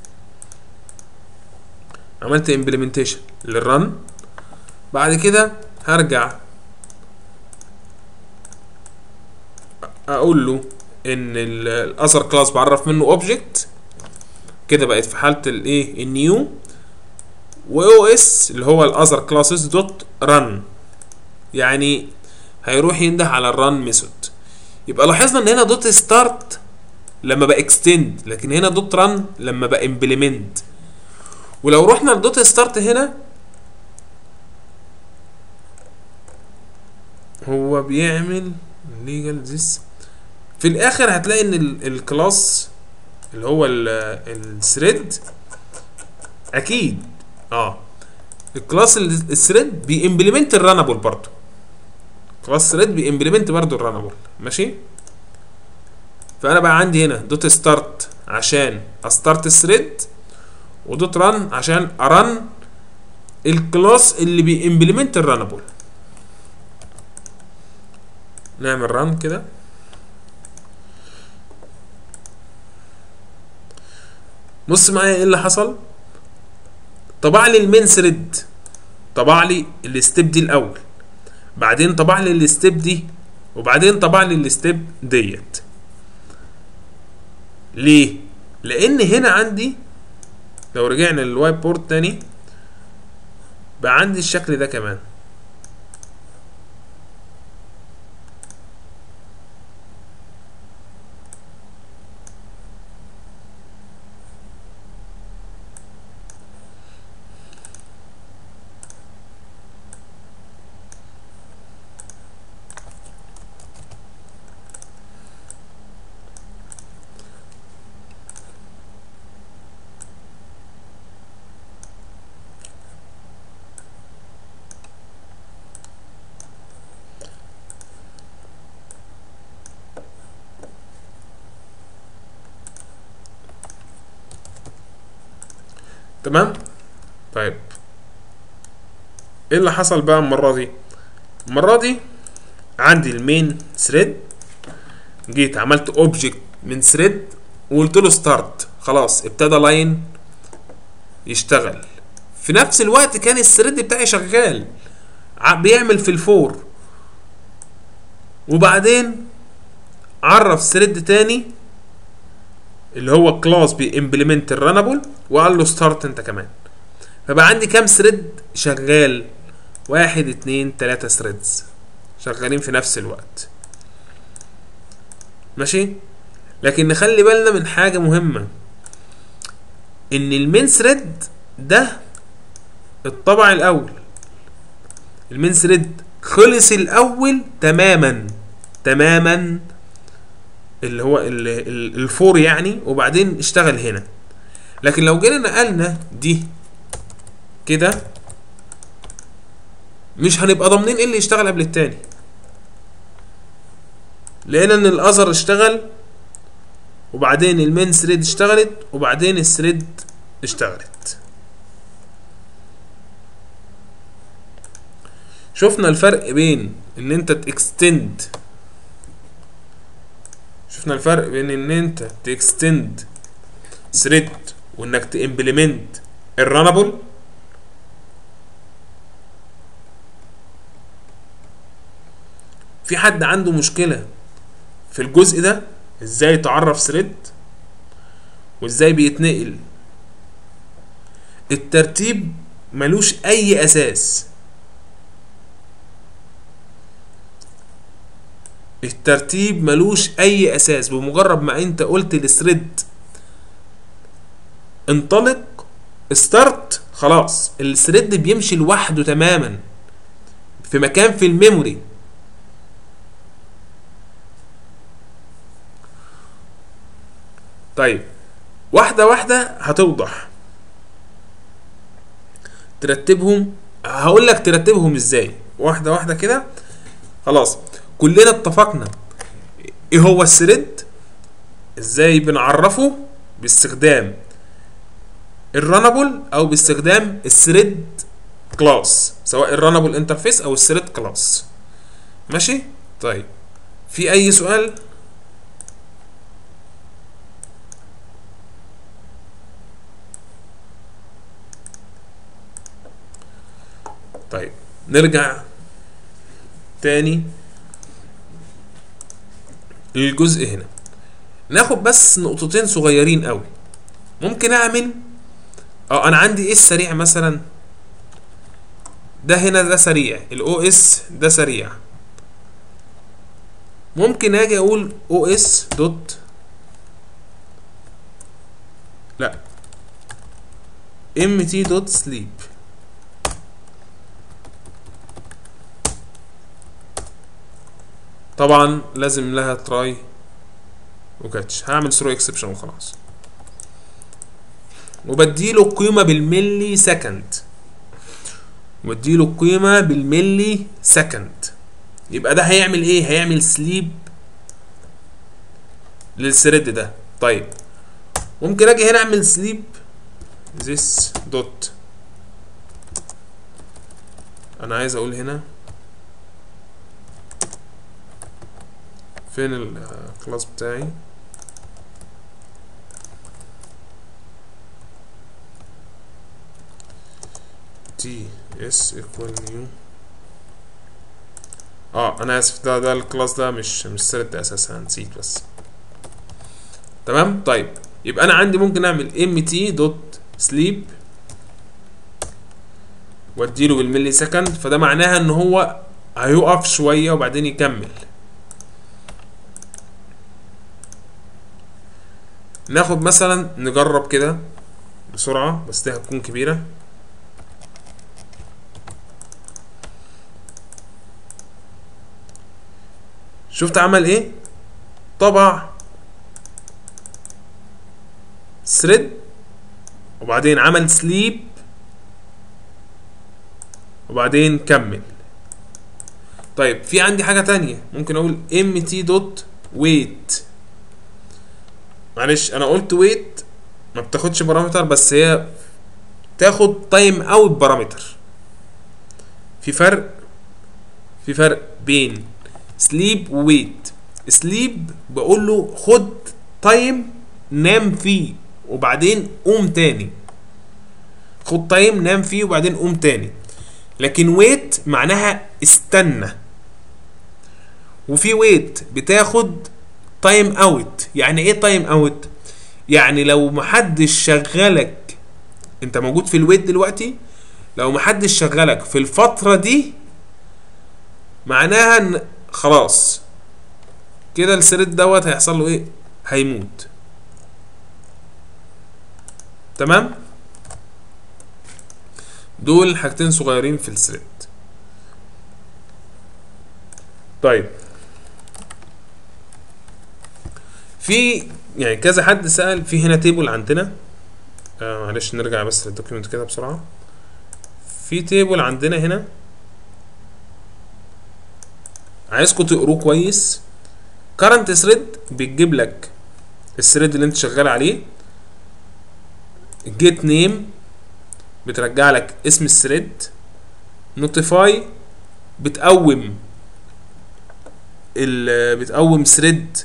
عملت امبلمنتيشن للرن بعد كده هرجع اقول له ان الاثر كلاس بعرف منه اوبجكت كده بقت في حاله الايه النيو و او اس اللي هو الاذر كلاسز دوت رن يعني هيروح ينده على الرن ميثود يبقى لاحظنا ان هنا دوت ستارت لما بقى اكستند لكن هنا دوت رن لما بقى امبلمنت ولو رحنا لدوت ستارت هنا هو بيعمل ليجال ذس في الاخر هتلاقي ان الكلاس اللي هو الثريد اكيد اه الكلاس الثريد بيمبلمنت الرانبل برضه كلاس ثريد بيمبلمنت برضه الرانبل ماشي فانا بقى عندي هنا دوت ستارت عشان استارت الثريد ودوت ران عشان ارن الكلاس اللي بيمبلمنت الرانبل نعمل ران كده بص معايا ايه اللي حصل طبع لي المين ثريد طبع لي الستيب دي الاول بعدين طبع لي الستيب دي وبعدين طبع لي الستيب ديت ليه لان هنا عندي لو رجعنا للوايت بورد تاني بقى عندي الشكل ده كمان تمام طيب ايه اللي حصل بقى المره دي المره دي عندي المين ثريد جيت عملت اوبجكت من ثريد وقلت له ستارت خلاص ابتدى لاين يشتغل في نفس الوقت كان الثريد بتاعي شغال ع- بيعمل في الفور وبعدين عرف ثريد تاني اللي هو كلاس بيمبلمنت الرانبل وقال له ستارت انت كمان فبقى عندي كام ثريد شغال واحد اتنين تلاتة ثريدز شغالين في نفس الوقت ماشي لكن نخلي بالنا من حاجة مهمة ان المين ثريد ده الطبع الاول المين ثريد خلص الاول تماما تماما اللي هو ال- ال- الفور يعني وبعدين اشتغل هنا لكن لو جينا نقلنا دي كده مش هنبقى ضامنين ايه اللي يشتغل قبل التاني لقينا ان الاذر اشتغل وبعدين المين ثريد اشتغلت وبعدين الثريد اشتغلت شفنا الفرق بين ان انت تكستند شفنا الفرق بين ان انت تكستند ثريد وانك تمبلمنت الرانبل في حد عنده مشكلة في الجزء ده ازاي تعرف ثريد وازاي بيتنقل الترتيب ملوش اي اساس الترتيب ملوش اي اساس بمجرد ما انت قلت للثريد انطلق ستارت خلاص الثريد بيمشي لوحده تماما في مكان في الميموري طيب واحدة واحدة هتوضح ترتبهم هقول لك ترتبهم ازاي واحدة واحدة كده خلاص كلنا اتفقنا ايه هو الثريد ازاي بنعرفه باستخدام الرانبل او باستخدام الثريد كلاس سواء الرانبل انترفيس او الثريد كلاس ماشي طيب في اي سؤال طيب نرجع تاني للجزء هنا ناخد بس نقطتين صغيرين قوي ممكن اعمل اه انا عندي ايه السريع مثلا ده هنا ده سريع الاو اس ده سريع ممكن اجي اقول او اس دوت لا ام تي دوت سليب طبعا لازم لها تراي وكاتش هعمل ثرو اكسبشن وخلاص وبديله القيمة بالملي سكند واديله القيمة بالملي سكند يبقى ده هيعمل ايه هيعمل سليب للثريد ده طيب ممكن اجي هنا اعمل سليب this dot انا عايز اقول هنا فين الكلاس بتاعي تي اس ايكوال نيو اه انا اسف ده ده الكلاس ده مش مش سرد اساسا نسيت بس تمام طيب يبقى انا عندي ممكن اعمل ام تي دوت سليب واديله بالملي سكند فده معناها ان هو هيقف شويه وبعدين يكمل ناخد مثلا نجرب كده بسرعة بس دي هتكون كبيرة شفت عمل ايه طبع ثريد وبعدين عمل سليب وبعدين كمل طيب في عندي حاجة تانية ممكن اقول ام تي دوت ويت معلش انا قلت ويت ما بتاخدش بارامتر بس هي تاخد تايم اوت بارامتر في فرق في فرق بين سليب وويت سليب بقول له خد تايم نام فيه وبعدين قوم تاني خد تايم نام فيه وبعدين قوم تاني لكن ويت معناها استنى وفي ويت بتاخد تايم اوت يعني ايه تايم اوت يعني لو محدش شغلك انت موجود في الويت دلوقتي لو محدش شغلك في الفترة دي معناها ان خلاص كده الثريد دوت هيحصل له ايه هيموت تمام دول حاجتين صغيرين في الثريد طيب في يعني كذا حد سأل في هنا تيبل عندنا آه معلش نرجع بس للدوكيمنت كده بسرعة في تيبل عندنا هنا عايزكم تقروه كويس current thread بتجيب لك الثريد اللي انت شغال عليه get name بترجع لك اسم الثريد notify بتقوم ال بتقوم ثريد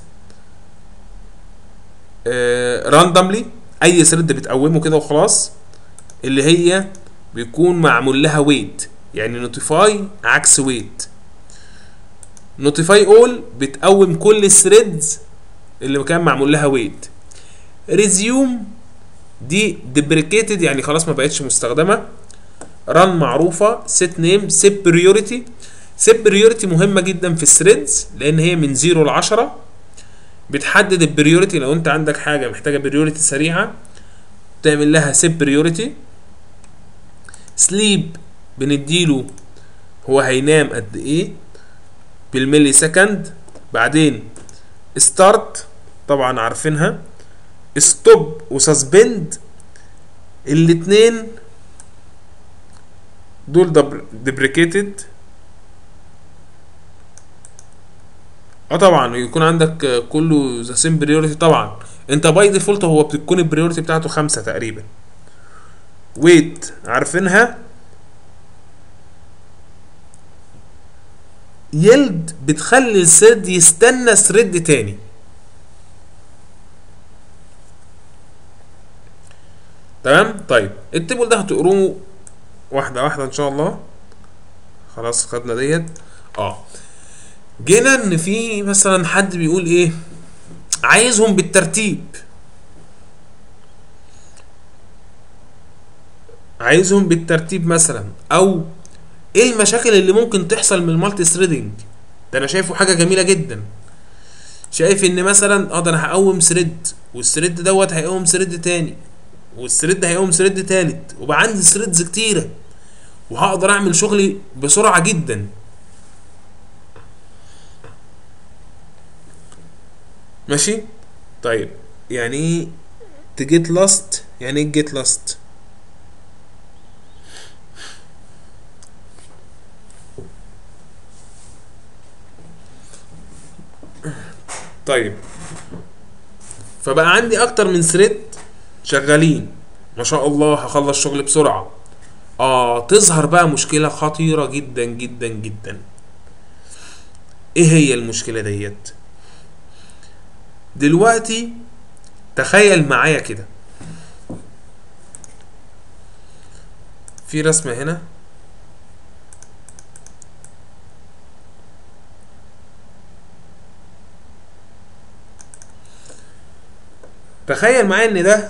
راندوملي اي ثريد بتقومه كده وخلاص اللي هي بيكون معمول لها ويت يعني نوتيفاي عكس ويت نوتيفاي اول بتقوم كل الثريدز اللي كان معمول لها ويت ريزيوم دي ديبريكيتد يعني خلاص ما بقتش مستخدمه ران معروفه سيت نيم سيت بريوريتي سيت بريوريتي مهمه جدا في الثريدز لان هي من 0 ل 10 بتحدد البريوريتي لو انت عندك حاجه محتاجه بريوريتي سريعه تعمل لها سيت بريوريتي سليب بنديله هو هينام قد ايه بالملي سكند بعدين ستارت طبعا عارفينها ستوب وسسبند الاتنين دول ديبريكيتد اه طبعا يكون عندك كله ذا سيم بريوريتي طبعا انت باي ديفولت هو بتكون البريوريتي بتاعته خمسة تقريبا ويت عارفينها يلد بتخلي الثريد يستنى ثريد تاني تمام طيب التيبل ده هتقروه واحدة واحدة ان شاء الله خلاص خدنا ديت اه جينا ان في مثلا حد بيقول ايه عايزهم بالترتيب عايزهم بالترتيب مثلا او ايه المشاكل اللي ممكن تحصل من المالتي ثريدنج ده انا شايفه حاجه جميله جدا شايف ان مثلا اه ده انا هقوم ثريد والثريد دوت هيقوم ثريد تاني والثريد هيقوم ثريد تالت وبقى عندي ثريدز كتيره وهقدر اعمل شغلي بسرعه جدا ماشي طيب يعني ايه تجيت لاست يعني ايه جيت لاست طيب فبقى عندي اكتر من ثريد شغالين ما شاء الله هخلص شغل بسرعة اه تظهر بقى مشكلة خطيرة جدا جدا جدا ايه هي المشكلة ديت دلوقتي تخيل معايا كده في رسمة هنا تخيل معايا ان ده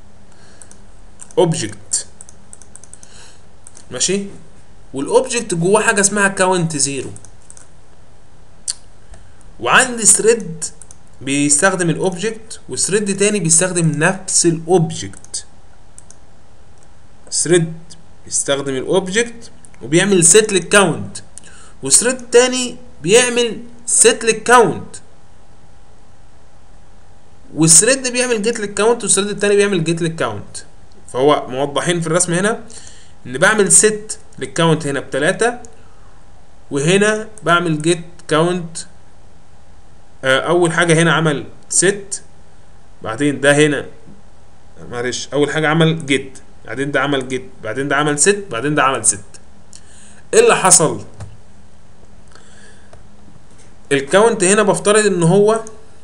اوبجكت ماشي والاوبجكت جواه حاجه اسمها كاونت زيرو وعندي ثريد بيستخدم الاوبجكت وثريد تاني بيستخدم نفس الاوبجكت ثريد بيستخدم الاوبجكت وبيعمل سيت للكاونت وثريد تاني بيعمل سيت للكاونت والثريد بيعمل جيت للكاونت والثريد التاني بيعمل جيت للكاونت فهو موضحين في الرسم هنا ان بعمل ست للكاونت هنا بتلاتة وهنا بعمل جيت كاونت اول حاجة هنا عمل ست بعدين ده هنا معلش اول حاجة عمل جيت بعدين ده عمل جيت بعدين ده عمل ست بعدين ده عمل ست ايه اللي حصل الكاونت هنا بفترض ان هو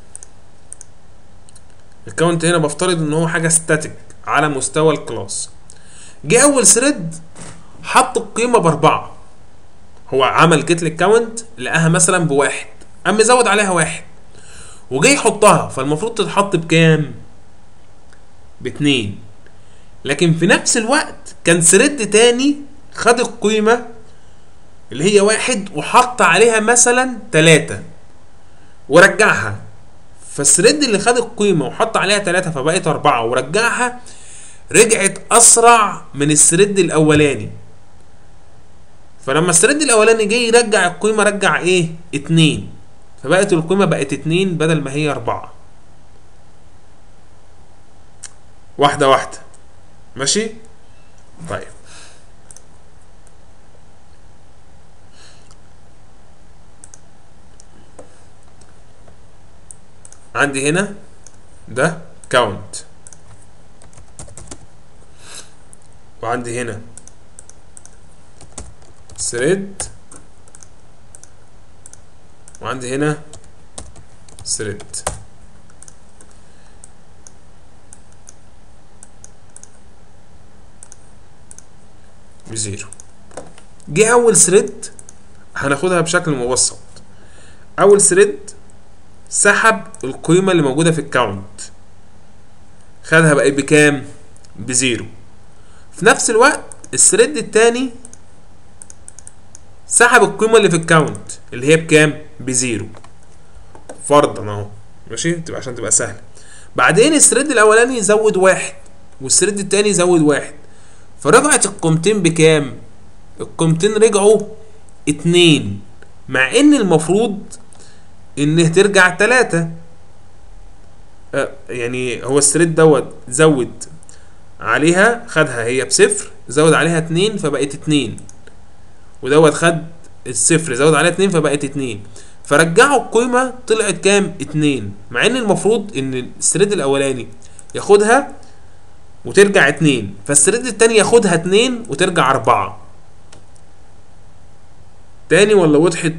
الكاونت هنا بفترض ان هو حاجه ستاتيك على مستوى الكلاس جه اول ثريد حط القيمه باربعه هو عمل جيت للكاونت لقاها مثلا بواحد قام مزود عليها واحد وجاي يحطها فالمفروض تتحط بكام؟ باتنين لكن في نفس الوقت كان ثريد تاني خد القيمة اللي هي واحد وحط عليها مثلا تلاتة ورجعها فالثريد اللي خد القيمة وحط عليها تلاتة فبقت أربعة ورجعها رجعت أسرع من الثريد الأولاني فلما الثريد الأولاني جه يرجع القيمة رجع إيه؟ اتنين فبقت القيمة بقت اتنين بدل ما هي أربعة واحدة واحدة ماشي؟ طيب عندي هنا ده كاونت وعندي هنا ثريد وعندي هنا ثريد بزيرو جه اول ثريد هناخدها بشكل مبسط اول ثريد سحب القيمه اللي موجوده في الكاونت خدها بقى بكام بزيرو في نفس الوقت الثريد التاني سحب القيمه اللي في الكاونت اللي هي بكام بزيرو فرضا اهو ماشي تبقى عشان تبقى سهله بعدين الثريد الاولاني يزود واحد والثريد التاني يزود واحد فرجعت القيمتين بكام القيمتين رجعوا اتنين مع ان المفروض انه ترجع تلاتة آه يعني هو الثريد دوت زود عليها خدها هي بصفر زود عليها اتنين فبقت اتنين ودوت خد الصفر زود عليها اتنين فبقت اتنين فرجعوا القيمة طلعت كام اتنين مع ان المفروض ان الثريد الاولاني ياخدها وترجع اتنين فالثريد التاني ياخدها اتنين وترجع اربعة تاني ولا وضحت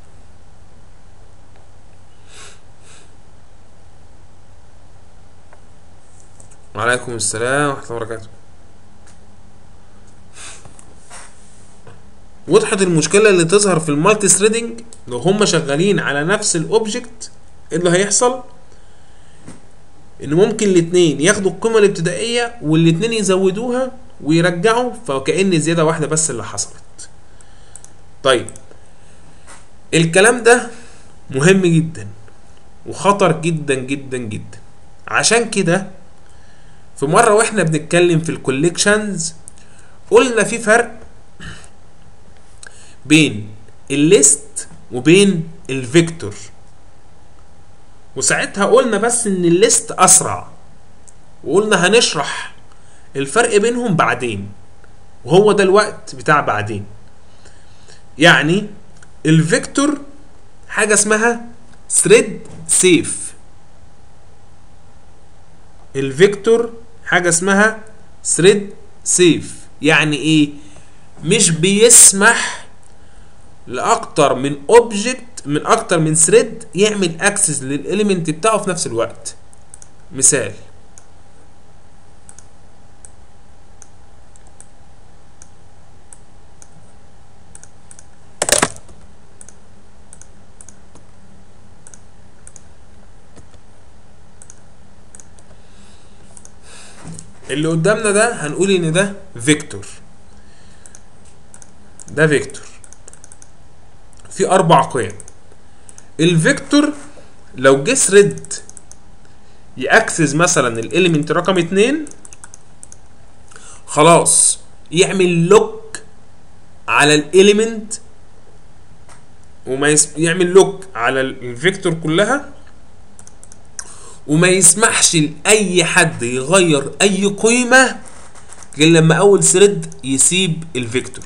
وعليكم السلام ورحمة الله وبركاته وضحت المشكلة اللي تظهر في المالتي ثريدنج لو هم شغالين على نفس الاوبجكت ايه اللي هيحصل؟ ان ممكن الاتنين ياخدوا القيمة الابتدائية والاتنين يزودوها ويرجعوا فكأن زيادة واحدة بس اللي حصلت. طيب الكلام ده مهم جدا وخطر جدا جدا جدا عشان كده في مرة واحنا بنتكلم في الكوليكشنز قلنا في فرق بين الليست وبين الفيكتور وساعتها قلنا بس ان الليست اسرع وقلنا هنشرح الفرق بينهم بعدين وهو ده الوقت بتاع بعدين يعني الفيكتور حاجه اسمها ثريد سيف الفيكتور حاجه اسمها ثريد سيف يعني ايه مش بيسمح لاكتر من اوبجكت من اكتر من ثريد يعمل اكسس للاليمنت بتاعه في نفس الوقت مثال اللي قدامنا ده هنقول ان ده فيكتور ده فيكتور في اربع قيم الفيكتور لو جه ثريد ياكسس مثلا الاليمنت رقم اتنين خلاص يعمل لوك على الاليمنت وما يس... يعمل لوك على الفيكتور كلها وما يسمحش لاي حد يغير اي قيمه غير لما اول ثريد يسيب الفيكتور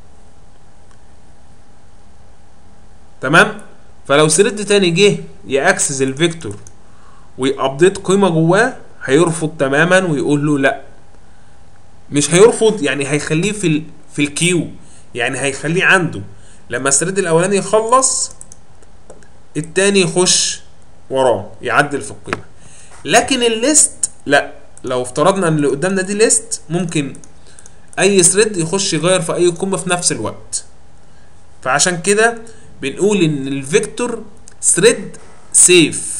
تمام فلو ثريد تاني جه ياكسس الفيكتور ويابديت قيمه جواه هيرفض تماما ويقول له لا مش هيرفض يعني هيخليه في ال في الكيو يعني هيخليه عنده لما الثريد الاولاني يخلص التاني يخش وراه يعدل في القيمه لكن الليست لا لو افترضنا ان اللي قدامنا دي ليست ممكن اي ثريد يخش يغير في اي قيمه في نفس الوقت فعشان كده بنقول ان الفيكتور ثريد سيف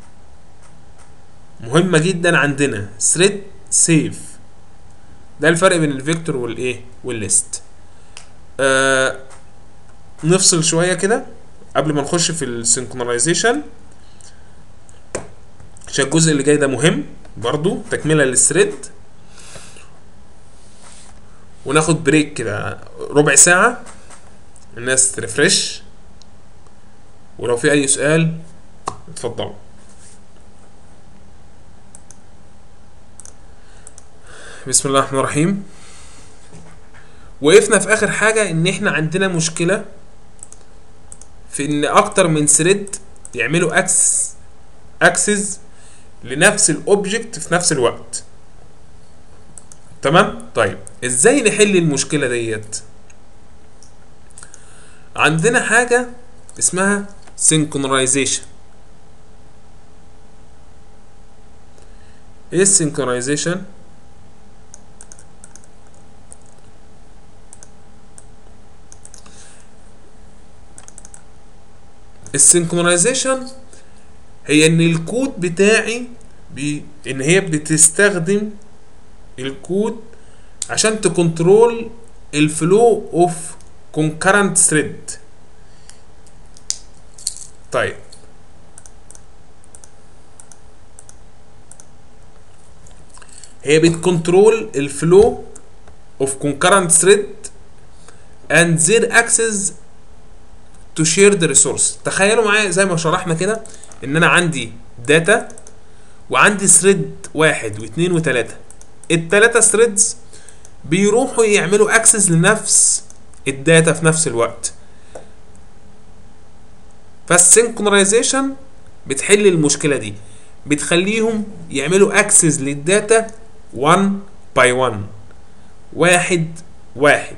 مهمه جدا عندنا ثريد سيف ده الفرق بين الفيكتور والايه والليست آه نفصل شويه كده قبل ما نخش في السynchronization عشان الجزء اللي جاي ده مهم برضو تكمله للثريد وناخد بريك كده ربع ساعه الناس ترفرش ولو في اي سؤال اتفضلوا بسم الله الرحمن الرحيم وقفنا في اخر حاجه ان احنا عندنا مشكله في ان اكتر من ثريد يعملوا اكس اكسس لنفس الاوبجكت في نفس الوقت تمام طيب ازاي نحل المشكله ديت عندنا حاجه اسمها synchronization ايه السynchronization السynchronization هي ان الكود بتاعي بي ان هي بتستخدم الكود عشان تكنترول الفلو اوف concurrent thread طيب هي بتكنترول الفلو اوف concurrent thread and their access to share the resource تخيلوا معايا زي ما شرحنا كده ان انا عندي داتا وعندي ثريد واحد واثنين وثلاثة الثلاثة ثريدز بيروحوا يعملوا اكسس لنفس الداتا في نفس الوقت فالسينكرونايزيشن بتحل المشكلة دي بتخليهم يعملوا اكسس للداتا 1 باي 1 واحد واحد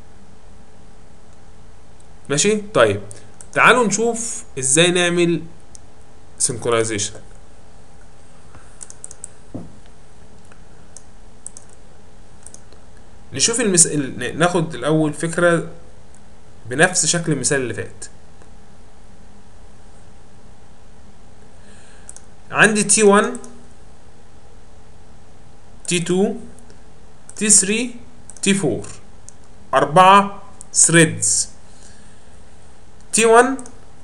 ماشي طيب تعالوا نشوف ازاي نعمل سينكرونايزيشن نشوف المس... ال- ناخد الاول فكره بنفس شكل المثال اللي فات عندي تي 1 تي 2 تي 3 تي 4 أربعة ثريدز تي 1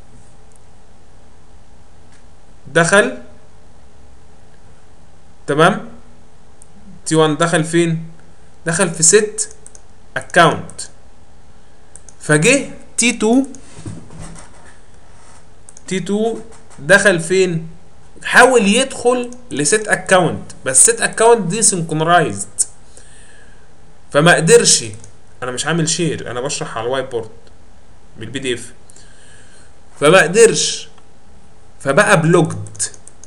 دخل تمام تي 1 دخل فين دخل في ست اكاونت فجه تي 2 تي 2 دخل فين حاول يدخل لست اكاونت بس ست اكاونت دي سنكونرايزد فما قدرش انا مش عامل شير انا بشرح على الوايت بورد بالبي دي اف فما قدرش فبقى بلوجد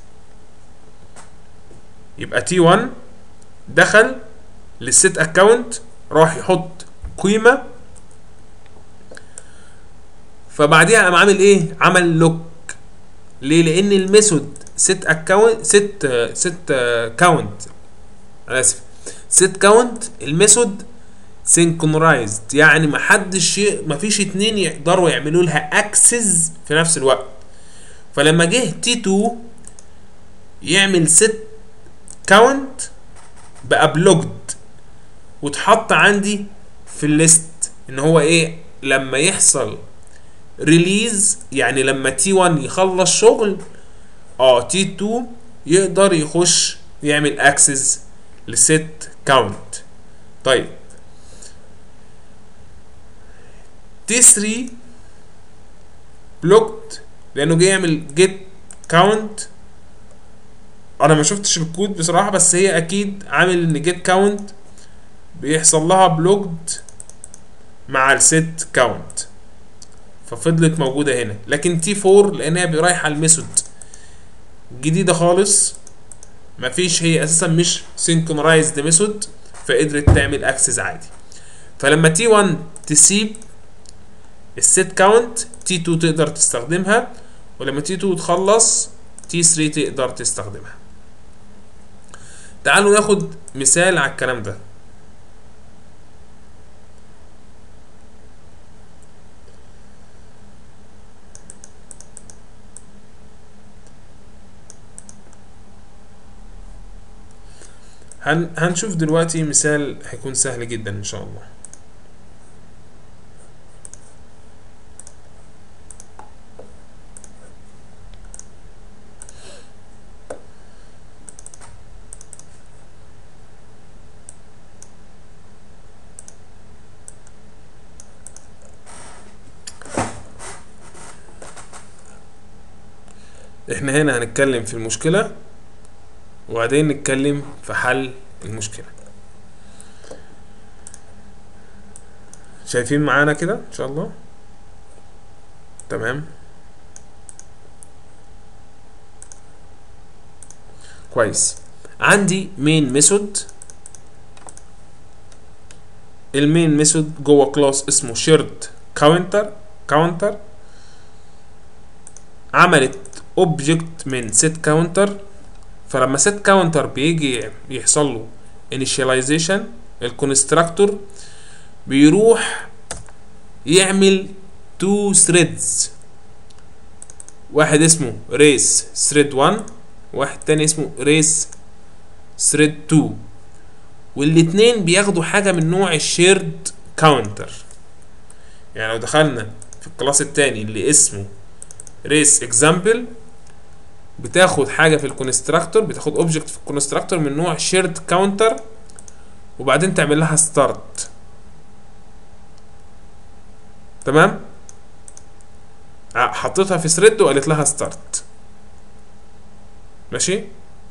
يبقى تي 1 دخل للست اكونت راح يحط قيمه فبعديها قام عامل ايه عمل لوك ليه لان الميثود ست اكونت ست ست كاونت انا اسف ست كاونت الميثود سينكرونايزد يعني ما حدش ما فيش اتنين يقدروا يعملوا لها اكسس في نفس الوقت فلما جه تي 2 يعمل ست كاونت بقى بلوجد واتحط عندي في الليست ان هو ايه لما يحصل ريليز يعني لما تي 1 يخلص شغل اه تي 2 يقدر يخش يعمل اكسس لست كاونت طيب تي 3 بلوكت لانه جاي يعمل جيت كاونت انا ما شفتش الكود بصراحه بس هي اكيد عامل ان جيت كاونت بيحصل لها بلوكد مع الست كاونت ففضلت موجوده هنا لكن تي 4 لانها رايحه الميثود جديده خالص مفيش هي اساسا مش سينكرونايزد ميثود فقدرت تعمل اكسس عادي فلما تي 1 تسيب الست كاونت تي 2 تقدر تستخدمها ولما تي 2 تخلص تي 3 تقدر تستخدمها تعالوا ناخد مثال على الكلام ده هن هنشوف دلوقتي مثال هيكون سهل جدا ان شاء الله احنا هنا هنتكلم في المشكلة وبعدين نتكلم في حل المشكلة شايفين معانا كده ان شاء الله تمام كويس عندي مين ميثود المين ميثود جوه كلاس اسمه شيرد كاونتر كاونتر عملت اوبجكت من set كاونتر فلما set كاونتر بيجي يحصل له initialization الكونستراكتور بيروح يعمل two threads واحد اسمه race thread 1 واحد تاني اسمه race thread 2 والاتنين بياخدوا حاجة من نوع الشيرد كاونتر يعني لو دخلنا في الكلاس التاني اللي اسمه race example بتاخد حاجه في الكونستراكتور بتاخد اوبجكت في الكونستراكتور من نوع شيرد كاونتر وبعدين تعمل لها ستارت تمام حطيتها في ثريد وقالت لها ستارت ماشي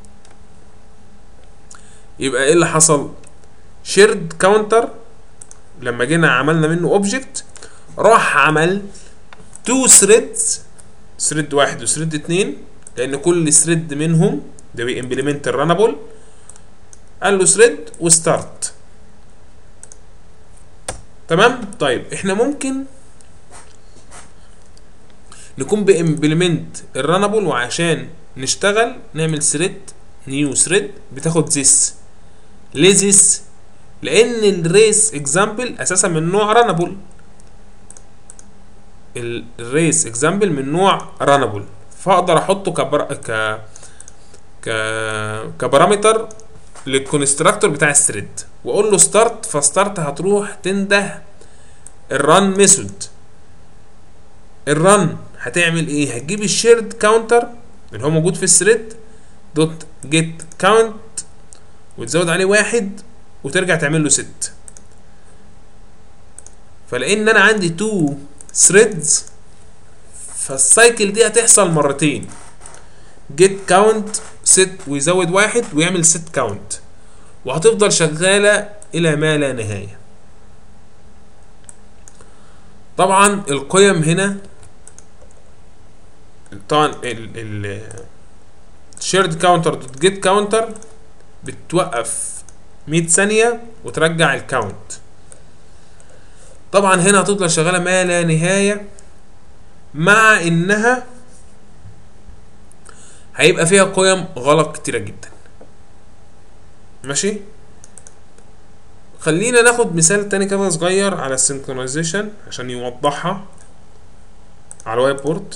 يبقى ايه اللي حصل شيرد كاونتر لما جينا عملنا منه اوبجكت راح عمل تو ثريدز ثريد واحد وثريد اتنين لان كل ثريد منهم ده بيمبلمنت الرانبل قال له ثريد وستارت تمام طيب احنا ممكن نكون بامبلمنت الرانبل وعشان نشتغل نعمل ثريد نيو ثريد بتاخد ذس ليه ذس لان الريس اكزامبل اساسا من نوع رانبل الريس اكزامبل من نوع رانبل فاقدر احطه كبر... ك ك كبارامتر للكونستراكتور بتاع الثريد واقول له ستارت فستارت هتروح تنده الران ميثود الرن هتعمل ايه هتجيب الشيرد كاونتر اللي هو موجود في الثريد دوت جيت كاونت وتزود عليه واحد وترجع تعمل له ست فلان انا عندي تو ثريدز فالسايكل دي هتحصل مرتين جيت كاونت ست ويزود واحد ويعمل ست كاونت وهتفضل شغالة إلى ما لا نهاية طبعا القيم هنا طبعا ال ال shared counter دوت get counter بتوقف 100 ثانية وترجع الكاونت طبعا هنا هتفضل شغالة ما لا نهاية مع انها هيبقى فيها قيم غلط كتيرة جدا ماشي خلينا ناخد مثال تاني كده صغير على السنكرونايزيشن عشان يوضحها على الوايت بورد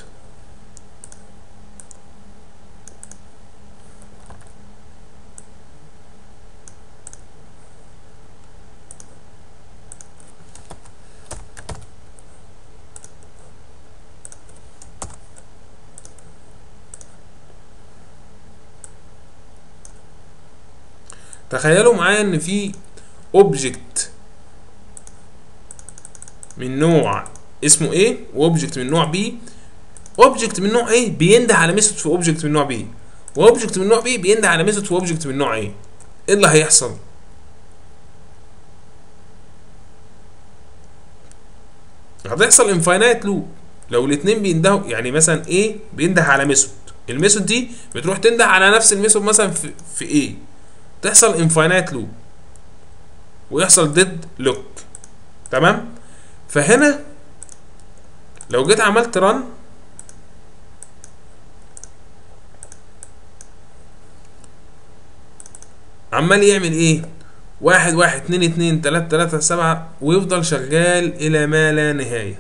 تخيلوا معايا ان في اوبجكت من نوع اسمه A واوبجكت من نوع B اوبجكت من نوع A بينده على ميثود في اوبجكت من نوع B واوبجكت من نوع B بينده على ميثود في اوبجكت من نوع A ايه اللي هيحصل هتحصل انفاينايت لوب لو الاثنين بيندهوا يعني مثلا A بينده على ميثود الميثود دي بتروح تنده على نفس الميثود مثلا في في A تحصل انفاينايت لوب ويحصل ديد لوك تمام فهنا لو جيت عملت رن عمال يعمل ايه واحد واحد اتنين اتنين تلاتة تلاتة سبعة ويفضل شغال الى ما لا نهاية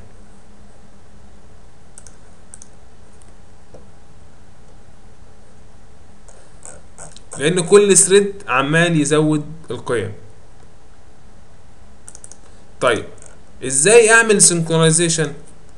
لان كل ثريد عمال يزود القيم طيب ازاي اعمل سنكرونايزيشن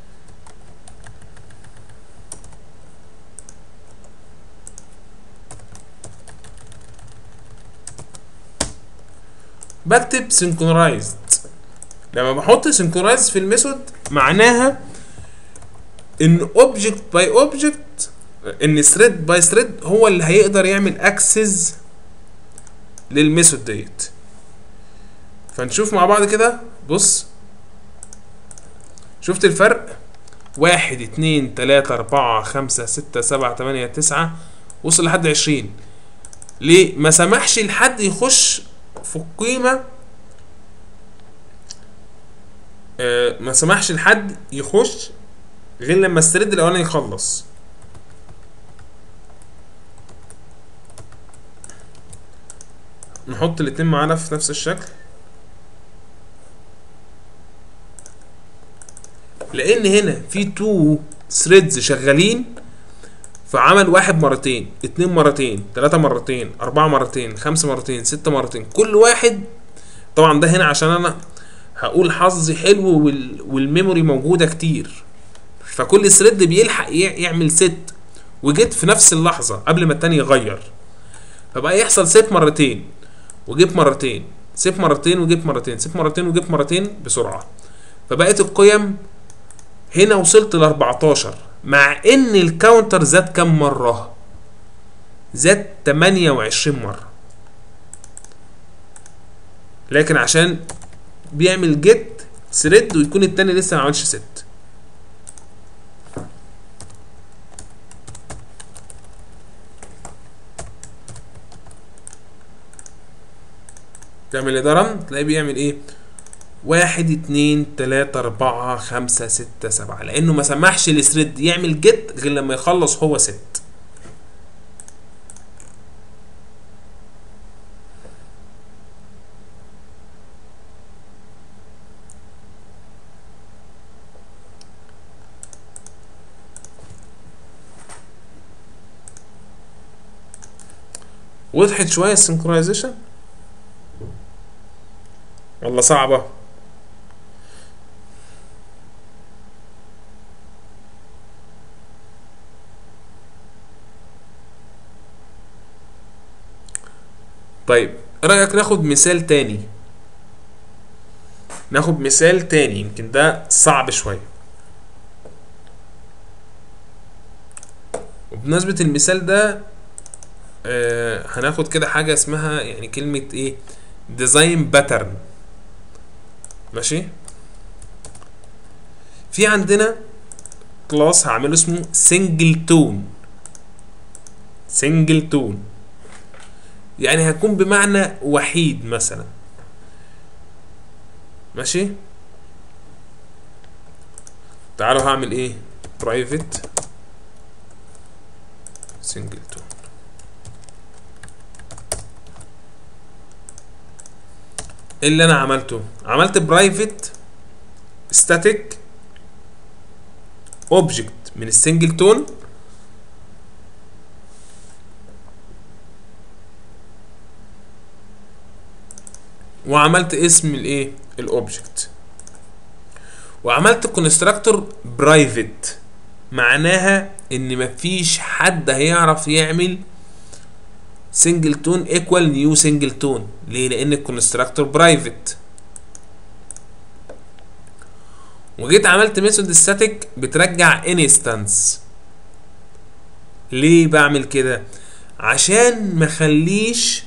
بكتب سنكرونايزد لما بحط سنكرونايز في الميثود معناها ان اوبجكت باي اوبجكت ان ثريد باي ثريد هو اللي هيقدر يعمل اكسس للميثود ديت فنشوف مع بعض كده بص شفت الفرق واحد اتنين تلاتة اربعة خمسة ستة سبعة تمانية تسعة وصل لحد عشرين ليه ما سمحش لحد يخش في القيمة آه ما سمحش لحد يخش غير لما الثريد الاولاني يخلص نحط الاتنين معانا في نفس الشكل لان هنا في تو ثريدز شغالين فعمل واحد مرتين اتنين مرتين تلاتة مرتين اربعة مرتين خمسة مرتين ستة مرتين كل واحد طبعا ده هنا عشان انا هقول حظي حلو وال... والميموري موجودة كتير فكل ثريد بيلحق يعمل ست وجيت في نفس اللحظة قبل ما التاني يغير فبقى يحصل ست مرتين وجيب مرتين سيب مرتين وجيب مرتين سيب مرتين وجيب مرتين بسرعة فبقت القيم هنا وصلت ل 14 مع ان الكاونتر زاد كم مرة زاد 28 مرة لكن عشان بيعمل جيت ثريد ويكون التاني لسه ما عملش ست تعمل اداره تلاقيه بيعمل ايه واحد اتنين تلاتة اربعة خمسة ستة سبعة لانه ما سمحش للثريد يعمل جيت غير لما يخلص هو ست وضحت شوية السنكرايزيشن ولا صعبة طيب ايه رأيك ناخد مثال تاني ناخد مثال تاني يمكن ده صعب شوية وبمناسبة المثال ده آه هناخد كده حاجة اسمها يعني كلمة ايه ديزاين باترن ماشي في عندنا كلاس هعمله اسمه سنجل تون سنجل تون يعني هيكون بمعنى وحيد مثلا ماشي تعالوا هعمل ايه برايفت سنجل تون ايه اللي انا عملته عملت برايفت ستاتيك اوبجكت من السنجل تون وعملت اسم الايه الاوبجكت وعملت كونستراكتور برايفت معناها ان مفيش حد هيعرف يعمل سنجل تون ايكوال نيو سنجل تون ليه لان الكونستراكتور برايفت وجيت عملت ميثود ستاتيك بترجع انستانس ليه بعمل كده عشان ما اخليش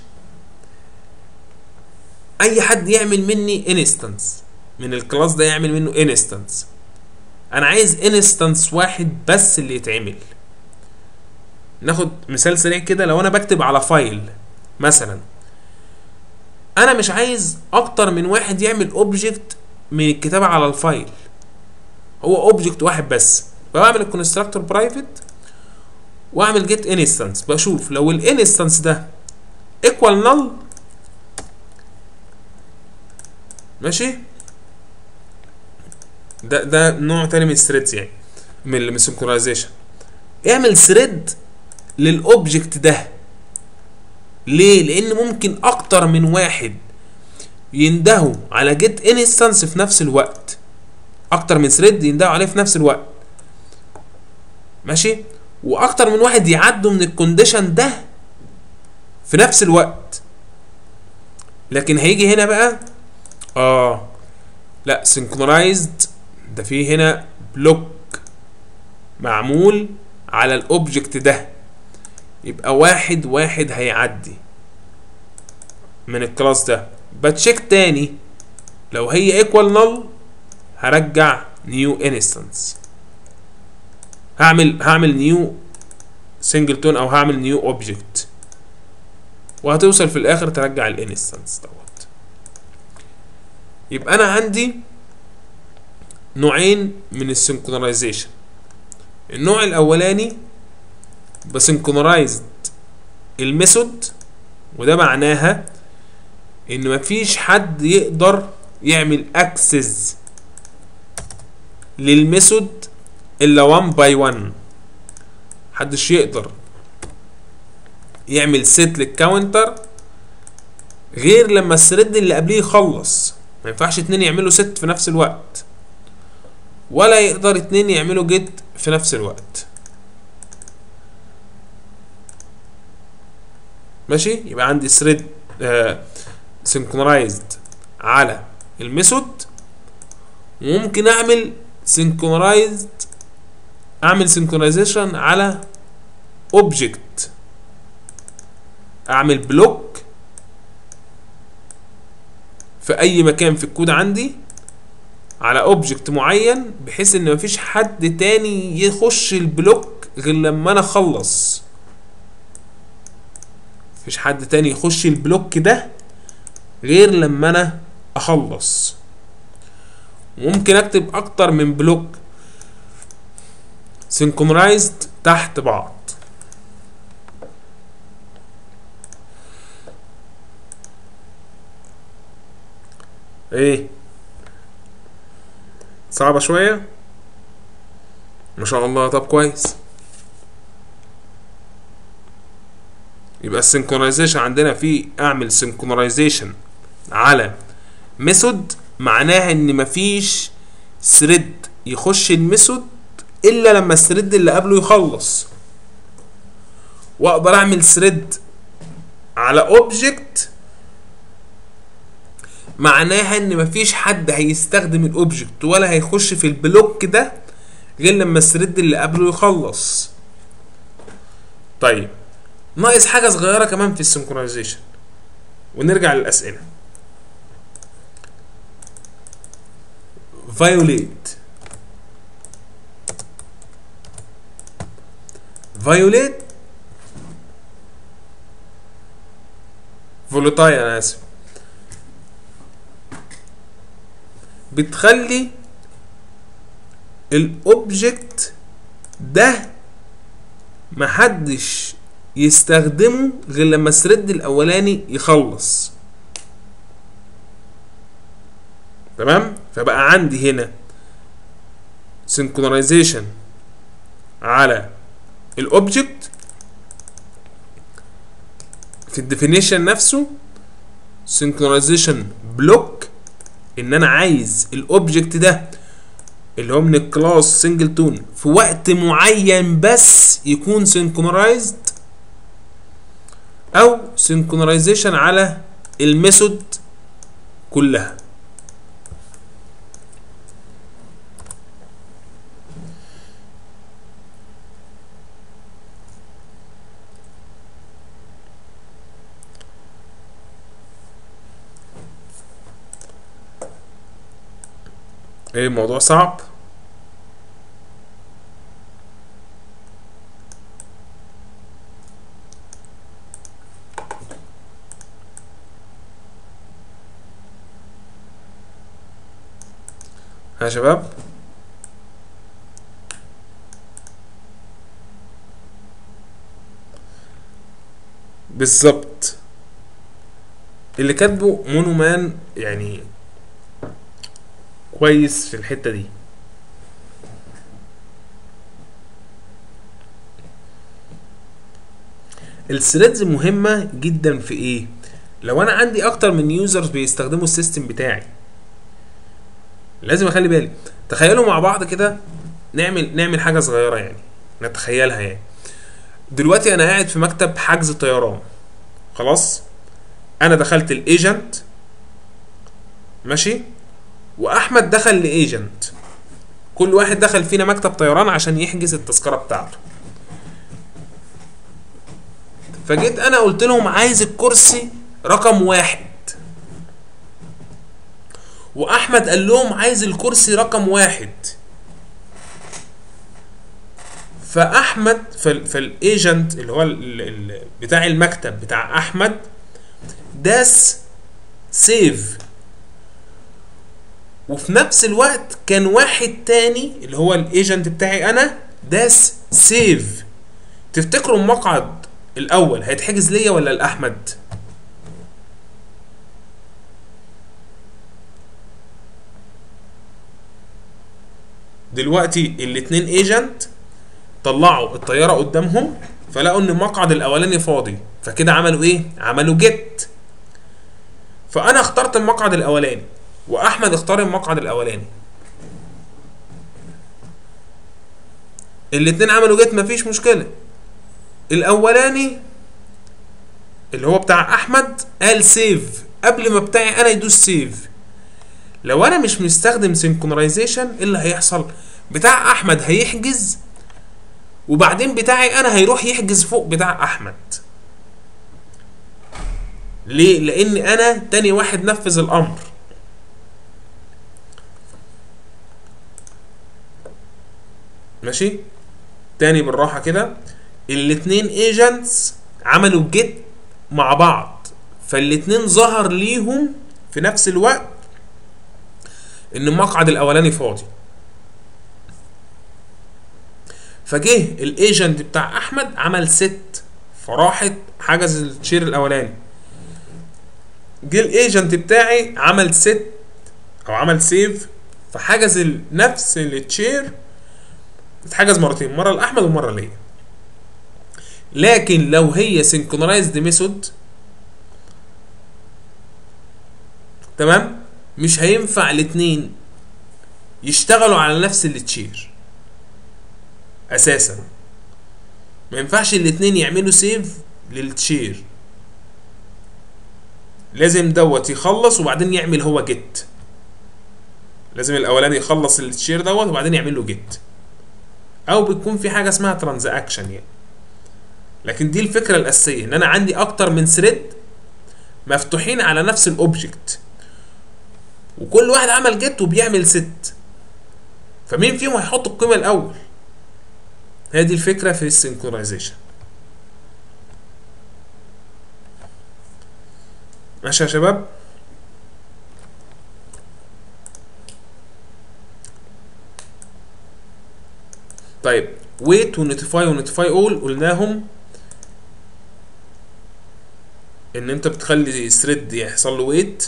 اي حد يعمل مني انستانس من الكلاس ده يعمل منه انستانس انا عايز انستانس واحد بس اللي يتعمل ناخد مثال سريع كده لو انا بكتب على فايل مثلا انا مش عايز اكتر من واحد يعمل اوبجكت من الكتابه على الفايل هو اوبجكت واحد بس فبعمل الكونستراكتور برايفت واعمل جيت انستنس بشوف لو الانستنس ده ايكوال نل ماشي ده ده نوع تاني من الثريدز يعني من من السنكرونايزيشن اعمل ثريد للاوبجكت ده ليه لان ممكن اكتر من واحد يندهوا على جيت انستنس في نفس الوقت اكتر من ثريد يندهوا عليه في نفس الوقت ماشي واكتر من واحد يعدوا من الكونديشن ده في نفس الوقت لكن هيجي هنا بقى اه لا سنكرونايزد ده في هنا بلوك معمول على الاوبجكت ده يبقى واحد واحد هيعدي من الكلاس ده بتشيك تاني لو هي ايكوال نل هرجع نيو انستنس هعمل هعمل نيو سنجلتون او هعمل نيو اوبجكت وهتوصل في الاخر ترجع الانستنس دوت يبقى انا عندي نوعين من السنكرونايزيشن النوع الاولاني بسنكرونايزد الميثود وده معناها ان مفيش حد يقدر يعمل اكسس للميثود الا 1 باي 1 محدش يقدر يعمل سيت للكاونتر غير لما الثريد اللي قبليه يخلص ما ينفعش اتنين يعملوا ست في نفس الوقت ولا يقدر اتنين يعملوا جيت في نفس الوقت ماشي يبقى عندي ثريد سنكرونايزد على الميثود وممكن اعمل سنكرونايزد اعمل سنكرونايزيشن على اوبجكت اعمل بلوك في اي مكان في الكود عندي على اوبجكت معين بحيث ان مفيش حد تاني يخش البلوك غير لما انا اخلص مفيش حد تاني يخش البلوك ده غير لما انا اخلص ممكن اكتب اكتر من بلوك سينكرونايزد تحت بعض ايه صعبة شوية ما شاء الله طب كويس يبقى السنكرونايزيشن عندنا في اعمل سنكرونايزيشن على ميثود معناها ان مفيش ثريد يخش الميثود الا لما الثريد اللي قبله يخلص واقدر اعمل ثريد على اوبجكت معناها ان مفيش حد هيستخدم الاوبجكت ولا هيخش في البلوك ده غير لما الثريد اللي قبله يخلص طيب ناقص حاجه صغيره كمان في السنكرونايزيشن ونرجع للاسئله violate violate volatile انا اسف بتخلي الاوبجكت ده محدش يستخدمه غير لما الثريد الاولاني يخلص تمام فبقى عندي هنا سنكرونايزيشن على الاوبجكت في الديفينيشن نفسه سنكرونايزيشن بلوك ان انا عايز الاوبجكت ده اللي هو من الكلاس سنجلتون في وقت معين بس يكون سنكرونايزد او سنكرونايزيشن على الميثود كلها ايه الموضوع صعب ها يا شباب بالظبط اللي كاتبه مونومان يعني كويس في الحته دي الثريدز مهمه جدا في ايه لو انا عندي اكتر من يوزرز بيستخدموا السيستم بتاعي لازم اخلي بالي تخيلوا مع بعض كده نعمل نعمل حاجه صغيره يعني نتخيلها يعني دلوقتي انا قاعد في مكتب حجز طيران خلاص انا دخلت الايجنت ماشي واحمد دخل لايجنت كل واحد دخل فينا مكتب طيران عشان يحجز التذكره بتاعته فجيت انا قلت لهم عايز الكرسي رقم واحد واحمد قال لهم عايز الكرسي رقم واحد فاحمد فال فالايجنت اللي هو ال ال بتاع المكتب بتاع احمد داس سيف وفي نفس الوقت كان واحد تاني اللي هو الايجنت بتاعي انا داس سيف تفتكروا المقعد الاول هيتحجز ليا ولا لاحمد دلوقتي الاتنين ايجنت طلعوا الطياره قدامهم فلقوا ان المقعد الاولاني فاضي فكده عملوا ايه عملوا جيت فانا اخترت المقعد الاولاني واحمد اختار المقعد الاولاني الاتنين عملوا جيت مفيش مشكله الاولاني اللي هو بتاع احمد قال سيف قبل ما بتاعي انا يدوس سيف لو انا مش مستخدم سينكرونايزيشن ايه اللي هيحصل بتاع احمد هيحجز وبعدين بتاعي انا هيروح يحجز فوق بتاع احمد ليه لان انا تاني واحد نفذ الامر ماشي تاني بالراحه كده الاتنين ايجنتس عملوا جيت مع بعض فالاتنين ظهر ليهم في نفس الوقت ان المقعد الاولاني فاضي فجه الايجنت بتاع احمد عمل ست فراحت حجز التشير الاولاني جه الايجنت بتاعي عمل ست او عمل سيف فحجز نفس التشير اتحجز مرتين مره لاحمد ومره ليا لكن لو هي سينكرونايزد ميثود تمام مش هينفع الاتنين يشتغلوا على نفس التشير اساسا ما ينفعش الاتنين يعملوا سيف للتشير لازم دوت يخلص وبعدين يعمل هو جيت لازم الاولاني يخلص التشير دوت وبعدين يعمل له جيت او بتكون في حاجه اسمها ترانزاكشن يعني لكن دي الفكره الاساسيه ان انا عندي اكتر من ثريد مفتوحين على نفس الاوبجكت وكل واحد عمل جيت وبيعمل ست فمين فيهم هيحط القيمه الاول هي دي الفكره في السينكرونايزيشن ماشي يا شباب طيب ويت ونوتيفاي ونوتيفاي اول قلناهم ان انت بتخلي ثريد يحصل له ويت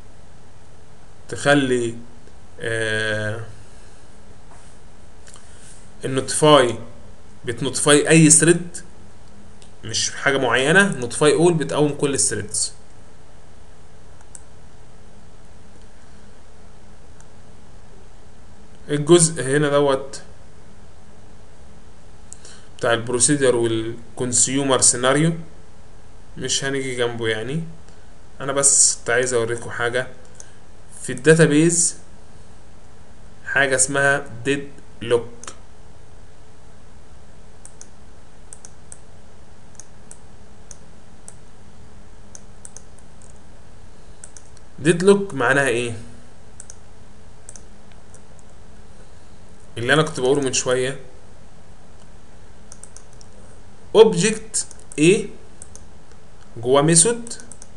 تخلي آه النوتيفاي بتنوتيفاي اي ثريد مش حاجه معينه نوتيفاي اول بتقوم كل الثريدز الجزء هنا دوت بتاع البروسيدر والكونسيومر سيناريو مش هنيجي جنبه يعني انا بس كنت عايز اوريكم حاجه في الداتابيز حاجه اسمها ديد لوك ديد لوك معناها ايه اللي انا كنت بقوله من شويه اوبجكت A جواه ميثود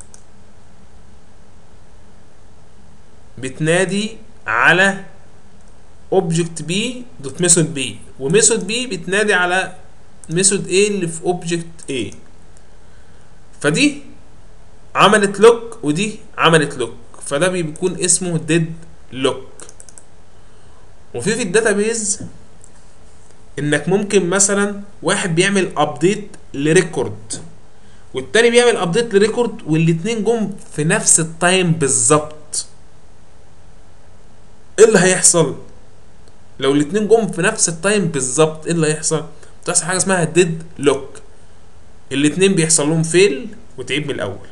بتنادي على اوبجكت B دوت ميثود B وميثود B بتنادي على ميثود A اللي في اوبجكت A فدي عملت لوك ودي عملت لوك فده بيكون اسمه ديد لوك وفي في الداتابيز انك ممكن مثلا واحد بيعمل ابديت لريكورد والتاني بيعمل ابديت لريكورد والاتنين جم في نفس التايم بالظبط ايه اللي هيحصل لو الاتنين جم في نفس التايم بالظبط ايه اللي هيحصل بتحصل حاجه اسمها ديد لوك الاتنين بيحصل لهم فيل وتعيد من الاول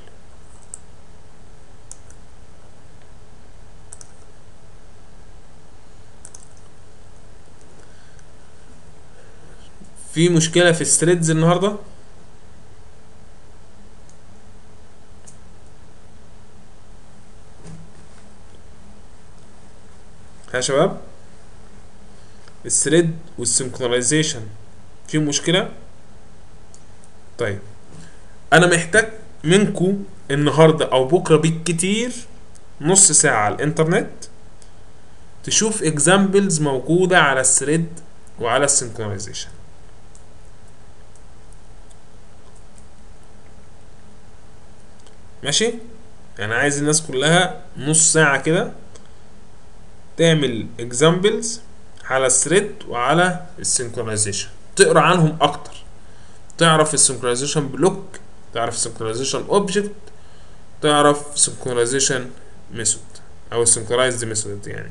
في مشكله في الثريدز النهارده ها يا شباب الثريد والسنكرونايزيشن في مشكله طيب انا محتاج منكم النهارده او بكره بالكتير نص ساعه على الانترنت تشوف اكزامبلز موجوده على الثريد وعلى السنكرونايزيشن ماشي يعني عايز الناس كلها نص ساعه كده تعمل اكزامبلز على الثريد وعلى السنكرونايزيشن تقرا عنهم اكتر تعرف السنكرونايزيشن بلوك تعرف السنكرونايزيشن اوبجكت تعرف سنكرونايزيشن ميثود او السنكرايزد ميثود يعني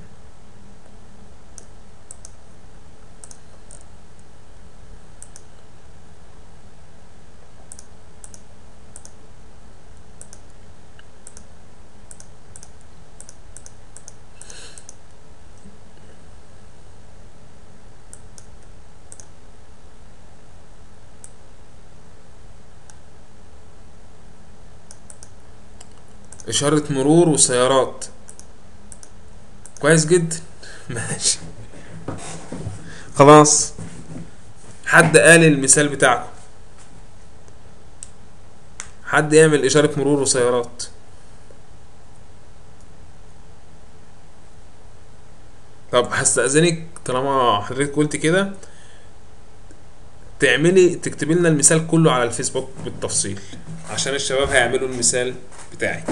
إشارة مرور وسيارات كويس جدا ماشي خلاص حد قال المثال بتاعكم حد يعمل إشارة مرور وسيارات طب هستأذنك طالما حضرتك قلت كده تعملي تكتبي لنا المثال كله على الفيسبوك بالتفصيل عشان الشباب هيعملوا المثال بتاعك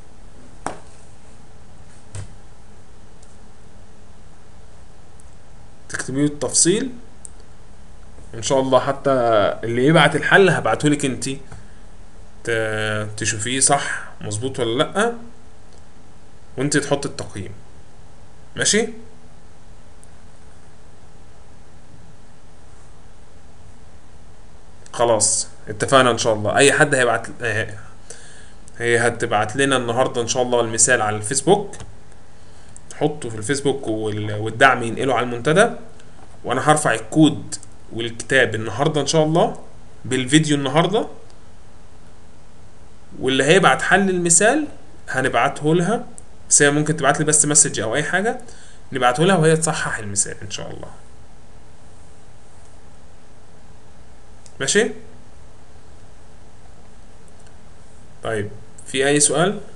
تكتبيه بالتفصيل ان شاء الله حتى اللي يبعت الحل هبعته لك انت تشوفيه صح مظبوط ولا لا وانت تحط التقييم ماشي خلاص اتفقنا ان شاء الله اي حد هيبعت هي هتبعت لنا النهارده ان شاء الله المثال على الفيسبوك حطه في الفيسبوك والدعم ينقله على المنتدى وانا هرفع الكود والكتاب النهارده ان شاء الله بالفيديو النهارده واللي هيبعت حل المثال هنبعته لها بس هي ممكن تبعت لي بس مسج او اي حاجه نبعته لها وهي تصحح المثال ان شاء الله ماشي طيب في اي سؤال